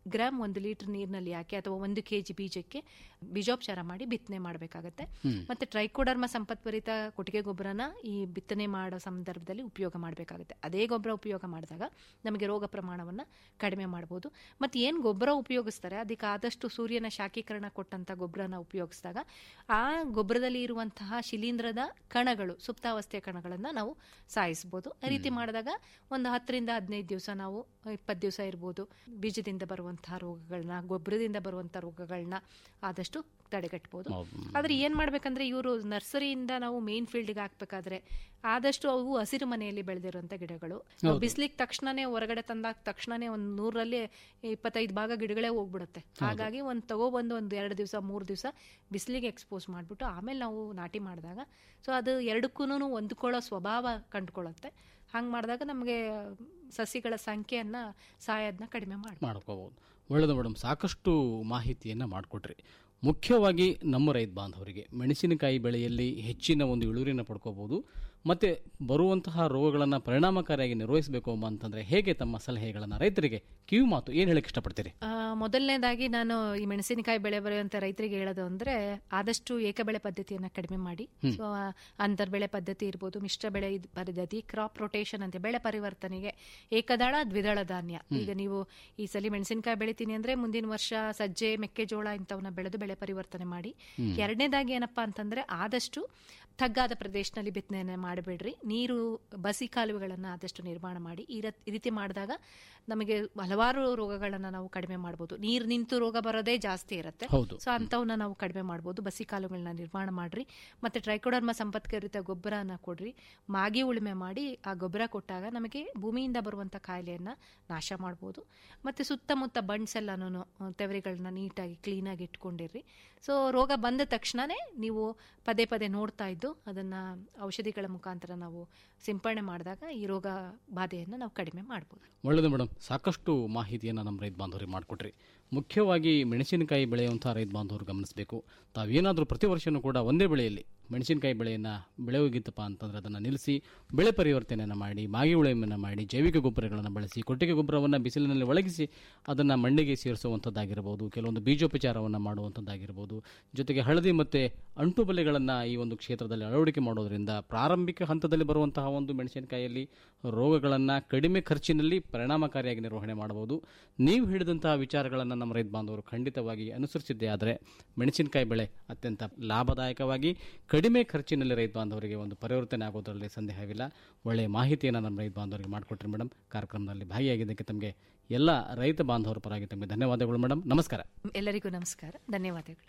ಗ್ರಾಮ್ ಒಂದು ಲೀಟರ್ ನೀರಿನಲ್ಲಿ ಹಾಕಿ ಅಥವಾ ಒಂದು ಕೆಜಿ ಬೀಜಕ್ಕೆ ಬೀಜೋಪಚಾರ ಮಾಡಿ ಬಿತ್ತನೆ ಮಾಡಬೇಕಾಗತ್ತೆ ಹ್ಮ್. ಮತ್ತೆ ಟ್ರೈಕೋಡರ್ಮ ಸಂಪತ್ಭರಿತ ಕೊಟ್ಟಿಗೆ ಗೊಬ್ಬರನ ಈ ಬಿತ್ತನೆ ಮಾಡೋ ಸಂದರ್ಭದಲ್ಲಿ ಉಪಯೋಗ ಮಾಡಬೇಕಾಗುತ್ತೆ ಅದೇ ಗೊಬ್ಬರ ಉಪಯೋಗ ಮಾಡಿದಾಗ ನಮಗೆ ರೋಗ ಪ್ರಮಾಣವನ್ನ ಕಡಿಮೆ ಮಾಡಬಹುದು ಮತ್ತೆ ಏನು ಗೊಬ್ಬರ ಉಪಯೋಗಿಸ್ತಾರೆ ಅದಕ್ಕೆ ಆದಷ್ಟು ಸೂರ್ಯನ ಶಾಖೀಕರಣ ಕೊಟ್ಟಂತ ಗೊಬ್ಬರನ ಉಪಯೋಗಿಸಿದಾಗ ಆ ಗೊಬ್ಬರದಲ್ಲಿ ಇರುವಂತಹ ಶಿಲೀಂಧ್ರದ ಕಣಗಳು ಸುಪ್ತಾವಸ್ಥೆಯ ಕಣಗಳನ್ನ ನಾವು ಸಾಯಿಸಬಹುದು ಆ ರೀತಿ ಮಾಡಿದಾಗ ಒಂದು ಹತ್ತರಿಂದ ಹದಿನೈದು ದಿವಸ ನಾವು ಇಪ್ಪತ್ತು ದಿವಸ ಇರ್ಬೋದು ಬೀಜದಿಂದ ಬರುವಂತಹ ರೋಗಗಳನ್ನ ಗೊಬ್ಬರದಿಂದ ಬರುವಂತಹ ರೋಗಗಳನ್ನ ಆದಷ್ಟು ತಡೆಗಟ್ಟಬಹುದು ಆದ್ರೆ ಏನ್ ಮಾಡ್ಬೇಕಂದ್ರೆ ಇವರು ನರ್ಸರಿಯಿಂದ ನಾವು ಮೇನ್ ಫೀಲ್ಡ್ಗೆ ಹಾಕ್ಬೇಕಾದ್ರೆ ಆದಷ್ಟು ಅವು ಹಸಿರು ಮನೆಯಲ್ಲಿ ಬೆಳೆದಿರುವಂತ ಗಿಡಗಳು ಹೌದು. ಬಿಸ್ಲಿಗೆ ತಕ್ಷಣನೇ ಹೊರಗಡೆ ತಂದಾಗ ತಕ್ಷಣನೇ ಒಂದ್ ನೂರಲ್ಲಿ ಇಪ್ಪತ್ತೈದು ಭಾಗ ಗಿಡಗಳೇ ಹೋಗ್ಬಿಡುತ್ತೆ ಹಾಗಾಗಿ ಒಂದ್ ತಗೊಬಂದು ಒಂದ್ ಎರಡು ದಿವಸ ಮೂರು ದಿವಸ ಬಿಸಿಲಿಗೆ ಎಕ್ಸ್ಪೋಸ್ ಮಾಡ್ಬಿಟ್ಟು ಆಮೇಲೆ ನಾವು ನಾಟಿ ಮಾಡಿದಾಗ ಸೊ ಅದು ಎರಡಕ್ಕೂ ಹೊಂದ್ಕೊಳ್ಳೋ ಸ್ವಭಾವ ಕಂಡುಕೊಳ್ಳುತ್ತೆ ಹಂಗೆ ಮಾಡಿದಾಗ ನಮಗೆ ಸಸಿಗಳ ಸಂಖ್ಯೆಯನ್ನ ಸಾಯೋದನ್ನ ಕಡಿಮೆ ಮಾಡಿ ಮಾಡ್ಕೋಬಹುದು ಒಳ್ಳೆಯದು ಮೇಡಮ್ ಸಾಕಷ್ಟು ಮಾಹಿತಿಯನ್ನು ಮಾಡಿಕೊಟ್ರಿ ಮುಖ್ಯವಾಗಿ ನಮ್ಮ ರೈತ ಬಾಂಧವರಿಗೆ ಮೆಣಸಿನಕಾಯಿ ಬೆಳೆಯಲ್ಲಿ ಹೆಚ್ಚಿನ ಒಂದು ಇಳುವರಿನ ಪಡ್ಕೋಬಹುದು ಮತ್ತೆ ಬರುವಂತಹ ರೋಗಗಳನ್ನು ಪರಿಣಾಮಕಾರಿಯಾಗಿ ನಿರ್ವಹಿಸಬೇಕು ಅಂತಂದ್ರೆ ಹೇಗೆ ತಮ್ಮ ಸಲಹೆಗಳನ್ನು ರೈತರಿಗೆ ಕಿವಿ ಮಾತು ಏನು ಹೇಳಕ್ಕೆ ಇಷ್ಟಪಡ್ತೀರಿ ಆ, ಮೊದಲನೇದಾಗಿ ನಾನು ಈ ಮೆಣಸಿನಕಾಯಿ ಬೆಳೆ ಬರೆಯುವಂತ ರೈತರಿಗೆ ಹೇಳೋದು ಅಂದ್ರೆ ಆದಷ್ಟು ಏಕಬೆಳೆ ಪದ್ಧತಿಯನ್ನ ಕಡಿಮೆ ಮಾಡಿ ಹ್ಮ್. ಸೊ ಅಂತರ್ ಬೆಳೆ ಪದ್ಧತಿ ಇರ್ಬೋದು ಮಿಶ್ರ ಬೆಳೆ ಇದ್- ಪದ್ಧತಿ ಕ್ರಾಪ್ ರೊಟೇಷನ್ ಅಂತ ಬೆಳೆ ಪರಿವರ್ತನೆಗೆ ಏಕದಳ ದ್ವಿದಳ ಧಾನ್ಯ ಈಗ ನೀವು ಈ ಸಲ ಮೆಣಸಿನಕಾಯಿ ಬೆಳಿತೀನಿ ಅಂದ್ರೆ ಮುಂದಿನ ವರ್ಷ ಸಜ್ಜೆ ಮೆಕ್ಕೆಜೋಳ ಇಂಥವನ್ನ ಬೆಳೆದು ಬೆಳೆ ಪರಿವರ್ತನೆ ಮಾಡಿ ಹ್ಮ್. ಎರಡನೇದಾಗಿ ಏನಪ್ಪಾ ಅಂತಂದ್ರೆ ಆದಷ್ಟು ತಗ್ಗಾದ ಪ್ರದೇಶದಲ್ಲಿ ಬಿತ್ತನೆ ಮಾಡಬೇಡ್ರಿ ನೀರು ಬಸಿ ಕಾಲುವೆಗಳನ್ನ ಆದಷ್ಟು ನಿರ್ಮಾಣ ಮಾಡಿ ಈ ರತ್- ಈ ರೀತಿ ಮಾಡಿದಾಗ ನಮಗೆ ಹಲವಾರು ರೋಗಗಳನ್ನ ನಾವು ಕಡಿಮೆ ಮಾಡಬಹುದು ನೀರು ನಿಂತು ರೋಗ ಬರೋದೇ ಜಾಸ್ತಿ ಇರುತ್ತೆ ಹೌದು. ಸೊ ಅಂತವನ್ನ ನಾವು ಕಡಿಮೆ ಮಾಡಬಹುದು ಬಸಿ ಕಾಲುಗಳನ್ನ ನಿರ್ಮಾಣ ಮಾಡ್ರಿ ಮತ್ತೆ ಟ್ರೈಕೋಡರ್ಮ ಸಂಪತ್ಕರಿತ ಗೊಬ್ಬರನ ಕೊಡ್ರಿ ಮಾಗಿ ಉಳುಮೆ ಮಾಡಿ ಆ ಗೊಬ್ಬರ ಕೊಟ್ಟಾಗ ನಮಗೆ ಭೂಮಿಯಿಂದ ಬರುವಂತ ಕಾಯಿಲೆಯನ್ನ ನಾಶ ಮಾಡಬಹುದು ಮತ್ತೆ ಸುತ್ತಮುತ್ತ ಬಂಡ್ಸ್ ಎಲ್ಲಾನು ತೆವರಿಗಳನ್ನ ನೀಟಾಗಿ ಕ್ಲೀನಾಗಿ ಇಟ್ಕೊಂಡಿರ್ರಿ ಸೊ ರೋಗ ಬಂದ ತಕ್ಷಣನೇ ನೀವು ಪದೇ ಪದೇ ನೋಡ್ತಾ ಇದ್ದು ಅದನ್ನ ಔಷಧಿಗಳ ಮುಖಾಂತರ ನಾವು ಸಿಂಪರಣೆ ಮಾಡಿದಾಗ ಈ ರೋಗ ಬಾಧೆಯನ್ನು ನಾವು ಕಡಿಮೆ ಮಾಡ್ಬೋದು ಒಳ್ಳೆಯದು ಮೇಡಮ್ ಸಾಕಷ್ಟು ಮಾಹಿತಿಯನ್ನು ನಮ್ಮ ರೈತ ಬಾಂಧವರಿಗೆ ಮಾಡಿಕೊಟ್ರಿ ಮುಖ್ಯವಾಗಿ ಮೆಣಸಿನಕಾಯಿ ಬೆಳೆಯುವಂಥ ರೈತ ಬಾಂಧವರು ಗಮನಿಸಬೇಕು ತಾವೇನಾದರೂ ಪ್ರತಿ ವರ್ಷವೂ ಕೂಡ ಒಂದೇ ಬೆಳೆಯಲ್ಲಿ ಮೆಣಸಿನಕಾಯಿ ಬೆಳೆಯನ್ನು ಬೆಳೆಯೋಗಿತ್ತಪ್ಪ ಅಂತಂದ್ರೆ ಅದನ್ನು ನಿಲ್ಲಿಸಿ ಬೆಳೆ ಪರಿವರ್ತನೆಯನ್ನು ಮಾಡಿ ಮಾಗಿ ಉಳುಮೆಯನ್ನು ಮಾಡಿ ಜೈವಿಕ ಗೊಬ್ಬರಗಳನ್ನು ಬಳಸಿ ಕೊಟ್ಟಿಗೆ ಗೊಬ್ಬರವನ್ನು ಬಿಸಿಲಿನಲ್ಲಿ ಒಳಗಿಸಿ ಅದನ್ನು ಮಣ್ಣಿಗೆ ಸೇರಿಸುವಂಥದ್ದಾಗಿರ್ಬೋದು ಕೆಲವೊಂದು ಬೀಜೋಪಚಾರವನ್ನು ಮಾಡುವಂಥದ್ದಾಗಿರ್ಬೋದು ಜೊತೆಗೆ ಹಳದಿ ಮತ್ತು ಅಂಟು ಬಲೆಗಳನ್ನು ಈ ಒಂದು ಕ್ಷೇತ್ರದಲ್ಲಿ ಅಳವಡಿಕೆ ಮಾಡೋದ್ರಿಂದ ಪ್ರಾರಂಭಿಕ ಹಂತದಲ್ಲಿ ಬರುವಂತಹ ಒಂದು ಮೆಣಸಿನಕಾಯಿಯಲ್ಲಿ ರೋಗಗಳನ್ನು ಕಡಿಮೆ ಖರ್ಚಿನಲ್ಲಿ ಪರಿಣಾಮಕಾರಿಯಾಗಿ ನಿರ್ವಹಣೆ ಮಾಡಬಹುದು ನೀವು ಹಿಡಿದಂತಹ ವಿಚಾರಗಳನ್ನು ನಮ್ಮ ರೈತ ಬಾಂಧವರು ಖಂಡಿತವಾಗಿ ಅನುಸರಿಸಿದ್ದೇ ಆದರೆ ಮೆಣಸಿನಕಾಯಿ ಬೆಳೆ ಅತ್ಯಂತ ಲಾಭದಾಯಕವಾಗಿ ಕಡಿಮೆ ಖರ್ಚಿನಲ್ಲಿ ರೈತ ಬಾಂಧವರಿಗೆ ಒಂದು ಪರಿವರ್ತನೆ ಆಗೋದರಲ್ಲಿ ಸಂದೇಹವಿಲ್ಲ ಒಳ್ಳೆಯ ಮಾಹಿತಿಯನ್ನು ನಮ್ಮ ರೈತ ಬಾಂಧವರಿಗೆ ಮಾಡಿಕೊಟ್ರಿ ಮೇಡಮ್ ಕಾರ್ಯಕ್ರಮದಲ್ಲಿ ಭಾಗಿಯಾಗಿದ್ದಕ್ಕೆ ತಮಗೆ ಎಲ್ಲ ರೈತ ಬಾಂಧವರ ಪರವಾಗಿ ತಮಗೆ ಧನ್ಯವಾದಗಳು ಮೇಡಮ್ ನಮಸ್ಕಾರ ಎಲ್ಲರಿಗೂ ನಮಸ್ಕಾರ ಧನ್ಯವಾದಗಳು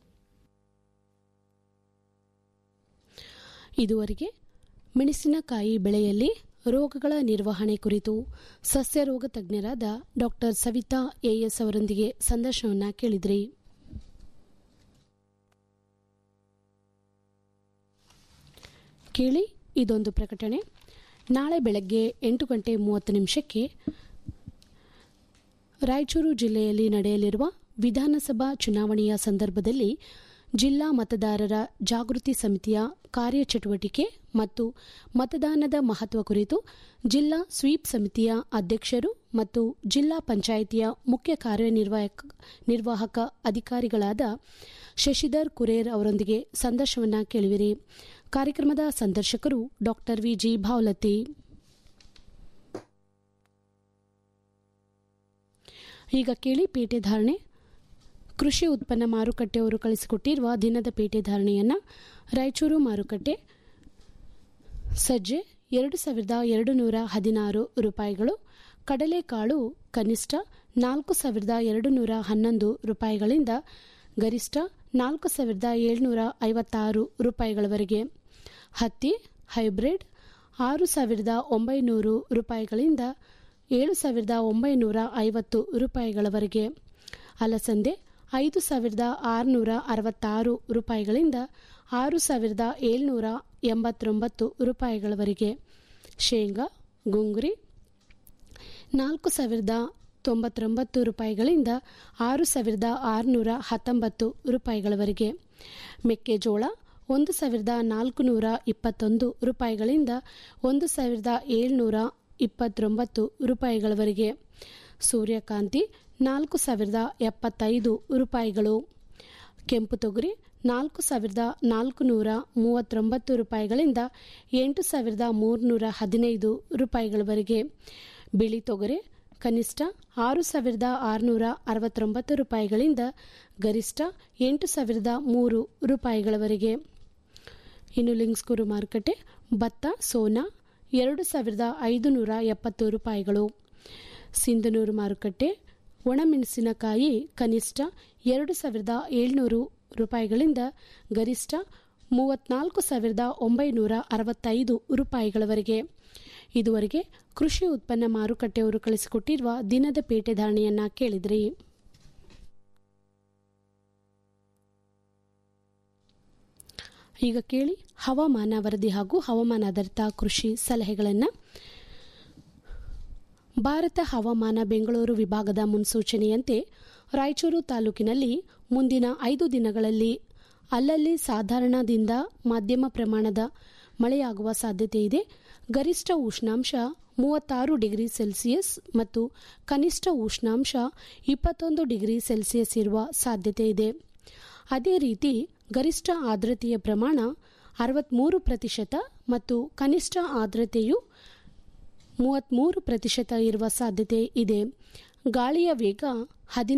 ಇದುವರೆಗೆ ಮೆಣಸಿನಕಾಯಿ ಬೆಳೆಯಲ್ಲಿ ರೋಗಗಳ ನಿರ್ವಹಣೆ ಕುರಿತು ಸಸ್ಯ ರೋಗ ತಜ್ಞರಾದ ಡಾಕ್ಟರ್ ಸವಿತಾ ಎಎಸ್ ಅವರೊಂದಿಗೆ ಸಂದರ್ಶನವನ್ನ ಕೇಳಿದ್ರಿ ಕೇಳಿ ಇದೊಂದು ಪ್ರಕಟಣೆ ನಾಳೆ ಬೆಳಗ್ಗೆ ಎಂಟು ಗಂಟೆ ಮೂವತ್ತು ನಿಮಿಷಕ್ಕೆ ರಾಯಚೂರು ಜಿಲ್ಲೆಯಲ್ಲಿ ನಡೆಯಲಿರುವ ವಿಧಾನಸಭಾ ಚುನಾವಣೆಯ ಸಂದರ್ಭದಲ್ಲಿ ಜಿಲ್ಲಾ ಮತದಾರರ ಜಾಗೃತಿ ಸಮಿತಿಯ ಕಾರ್ಯಚಟುವಟಿಕೆ ಮತ್ತು ಮತದಾನದ ಮಹತ್ವ ಕುರಿತು ಜಿಲ್ಲಾ ಸ್ವೀಪ್ ಸಮಿತಿಯ ಅಧ್ಯಕ್ಷರು ಮತ್ತು ಜಿಲ್ಲಾ ಪಂಚಾಯಿತಿಯ ಮುಖ್ಯ ಕಾರ್ಯನಿರ್ವಾಹಕ ನಿರ್ವಾಹಕ ಅಧಿಕಾರಿಗಳಾದ ಶಶಿಧರ್ ಕುರೇರ್ ಅವರೊಂದಿಗೆ ಸಂದರ್ಶನವನ್ನ ಕೇಳುವಿರಿ ಕಾರ್ಯಕ್ರಮದ ಸಂದರ್ಶಕರು ಡಾಕ್ಟರ್ ವಿಜಿ ಭಾವಲತಿ ಈಗ ಕೇಳಿ ಪೇಟೆ ಧಾರಣೆ ಕೃಷಿ ಉತ್ಪನ್ನ ಮಾರುಕಟ್ಟೆಯವರು ಕಳಿಸಿಕೊಟ್ಟಿರುವ ದಿನದ ಪೇಟೆ ಧಾರಣೆಯನ್ನು ರಾಯಚೂರು ಮಾರುಕಟ್ಟೆ ಸಜ್ಜೆ ಎರಡು ಸಾವಿರದ ಎರಡು ನೂರ ಹದಿನಾರು ರೂಪಾಯಿಗಳು ಕಡಲೆಕಾಳು ಕನಿಷ್ಠ ನಾಲ್ಕು ಸಾವಿರದ ಎರಡು ನೂರ ಹನ್ನೊಂದು ರೂಪಾಯಿಗಳಿಂದ ಗರಿಷ್ಠ ನಾಲ್ಕು ಸಾವಿರದ ಏಳ್ನೂರ ಐವತ್ತಾರು ರೂಪಾಯಿಗಳವರೆಗೆ ಹತ್ತಿ ಹೈಬ್ರಿಡ್ ಆರು ಸಾವಿರದ ಒಂಬೈನೂರು ರೂಪಾಯಿಗಳಿಂದ ಏಳು ಸಾವಿರದ ಒಂಬೈನೂರ ಐವತ್ತು ರೂಪಾಯಿಗಳವರೆಗೆ ಅಲಸಂದೆ ಐದು ಸಾವಿರದ ಆರುನೂರ ಅರವತ್ತಾರು ರೂಪಾಯಿಗಳಿಂದ ಆರು ಸಾವಿರದ ಏಳ್ನೂರ ಎಂಬತ್ತೊಂಬತ್ತು ರೂಪಾಯಿಗಳವರೆಗೆ ಶೇಂಗಾ ಗುಂಗುರಿ ನಾಲ್ಕು ಸಾವಿರದ ತೊಂಬತ್ತೊಂಬತ್ತು ರೂಪಾಯಿಗಳಿಂದ ಆರು ಸಾವಿರದ ಆರುನೂರ ಹತ್ತೊಂಬತ್ತು ರೂಪಾಯಿಗಳವರೆಗೆ ಮೆಕ್ಕೆಜೋಳ ಒಂದು ಸಾವಿರದ ನಾಲ್ಕುನೂರ ಇಪ್ಪತ್ತೊಂದು ರೂಪಾಯಿಗಳಿಂದ ಒಂದು ಸಾವಿರದ ಏಳ್ನೂರ ಇಪ್ಪತ್ತೊಂಬತ್ತು ರೂಪಾಯಿಗಳವರೆಗೆ ಸೂರ್ಯಕಾಂತಿ ನಾಲ್ಕು ಸಾವಿರದ ಎಪ್ಪತ್ತೈದು ರೂಪಾಯಿಗಳು ಕೆಂಪು ತೊಗರಿ ನಾಲ್ಕು ಸಾವಿರದ ನಾಲ್ಕು ನೂರ ಮೂವತ್ತೊಂಬತ್ತು ರೂಪಾಯಿಗಳಿಂದ ಎಂಟು ಸಾವಿರದ ಮೂರುನೂರ ಹದಿನೈದು ರೂಪಾಯಿಗಳವರೆಗೆ ಬಿಳಿ ತೊಗರೆ ಕನಿಷ್ಠ ಆರು ಸಾವಿರದ ಆರುನೂರ ಅರವತ್ತೊಂಬತ್ತು ರೂಪಾಯಿಗಳಿಂದ ಗರಿಷ್ಠ ಎಂಟು ಸಾವಿರದ ಮೂರು ರೂಪಾಯಿಗಳವರೆಗೆ ಇನ್ನು ಲಿಂಗ್ಸ್ಕೂರು ಮಾರುಕಟ್ಟೆ ಭತ್ತ ಸೋನಾ ಎರಡು ಸಾವಿರದ ಐದು ನೂರ ಎಪ್ಪತ್ತು ರೂಪಾಯಿಗಳು ಸಿಂಧನೂರು ಮಾರುಕಟ್ಟೆ ಒಣಮೆಣಸಿನಕಾಯಿ ಕನಿಷ್ಠ ಎರಡು ಸಾವಿರದ ಏಳ್ನೂರು ರೂಪಾಯಿಗಳಿಂದ ಗರಿಷ್ಠ ಮೂವತ್ನಾಲ್ಕು ಸಾವಿರದ ಒಂಬೈನೂರ ಅರವತ್ತೈದು ರೂಪಾಯಿಗಳವರೆಗೆ ಇದುವರೆಗೆ ಕೃಷಿ ಉತ್ಪನ್ನ ಮಾರುಕಟ್ಟೆಯವರು ಕಳಿಸಿಕೊಟ್ಟಿರುವ ದಿನದ ಪೇಟೆ ಧಾರಣೆಯನ್ನ ಕೇಳಿದ್ರಿ ಈಗ ಕೇಳಿ ಹವಾಮಾನ ವರದಿ ಹಾಗೂ ಹವಾಮಾನಾಧಾರಿತ ಕೃಷಿ ಸಲಹೆಗಳನ್ನು ಭಾರತ ಹವಾಮಾನ ಬೆಂಗಳೂರು ವಿಭಾಗದ ಮುನ್ಸೂಚನೆಯಂತೆ ರಾಯಚೂರು ತಾಲೂಕಿನಲ್ಲಿ ಮುಂದಿನ ಐದು ದಿನಗಳಲ್ಲಿ ಅಲ್ಲಲ್ಲಿ ಸಾಧಾರಣದಿಂದ ಮಧ್ಯಮ ಪ್ರಮಾಣದ ಮಳೆಯಾಗುವ ಸಾಧ್ಯತೆ ಇದೆ ಗರಿಷ್ಠ ಉಷ್ಣಾಂಶ ಮೂವತ್ತಾರು ಡಿಗ್ರಿ ಸೆಲ್ಸಿಯಸ್ ಮತ್ತು ಕನಿಷ್ಠ ಉಷ್ಣಾಂಶ ಇಪ್ಪತ್ತೊಂದು ಡಿಗ್ರಿ ಸೆಲ್ಸಿಯಸ್ ಇರುವ ಸಾಧ್ಯತೆ ಇದೆ ಅದೇ ರೀತಿ ಗರಿಷ್ಠ ಆರ್ದ್ರತೆಯ ಪ್ರಮಾಣ ಅರವತ್ಮೂರು ಪ್ರತಿಶತ ಮತ್ತು ಕನಿಷ್ಠ ಆರ್ದ್ರತೆಯು ಮೂವತ್ಮೂರು ಪ್ರತಿಶತ ಇರುವ ಸಾಧ್ಯತೆ ಇದೆ ಗಾಳಿಯ ವೇಗ ಹದಿನೈದು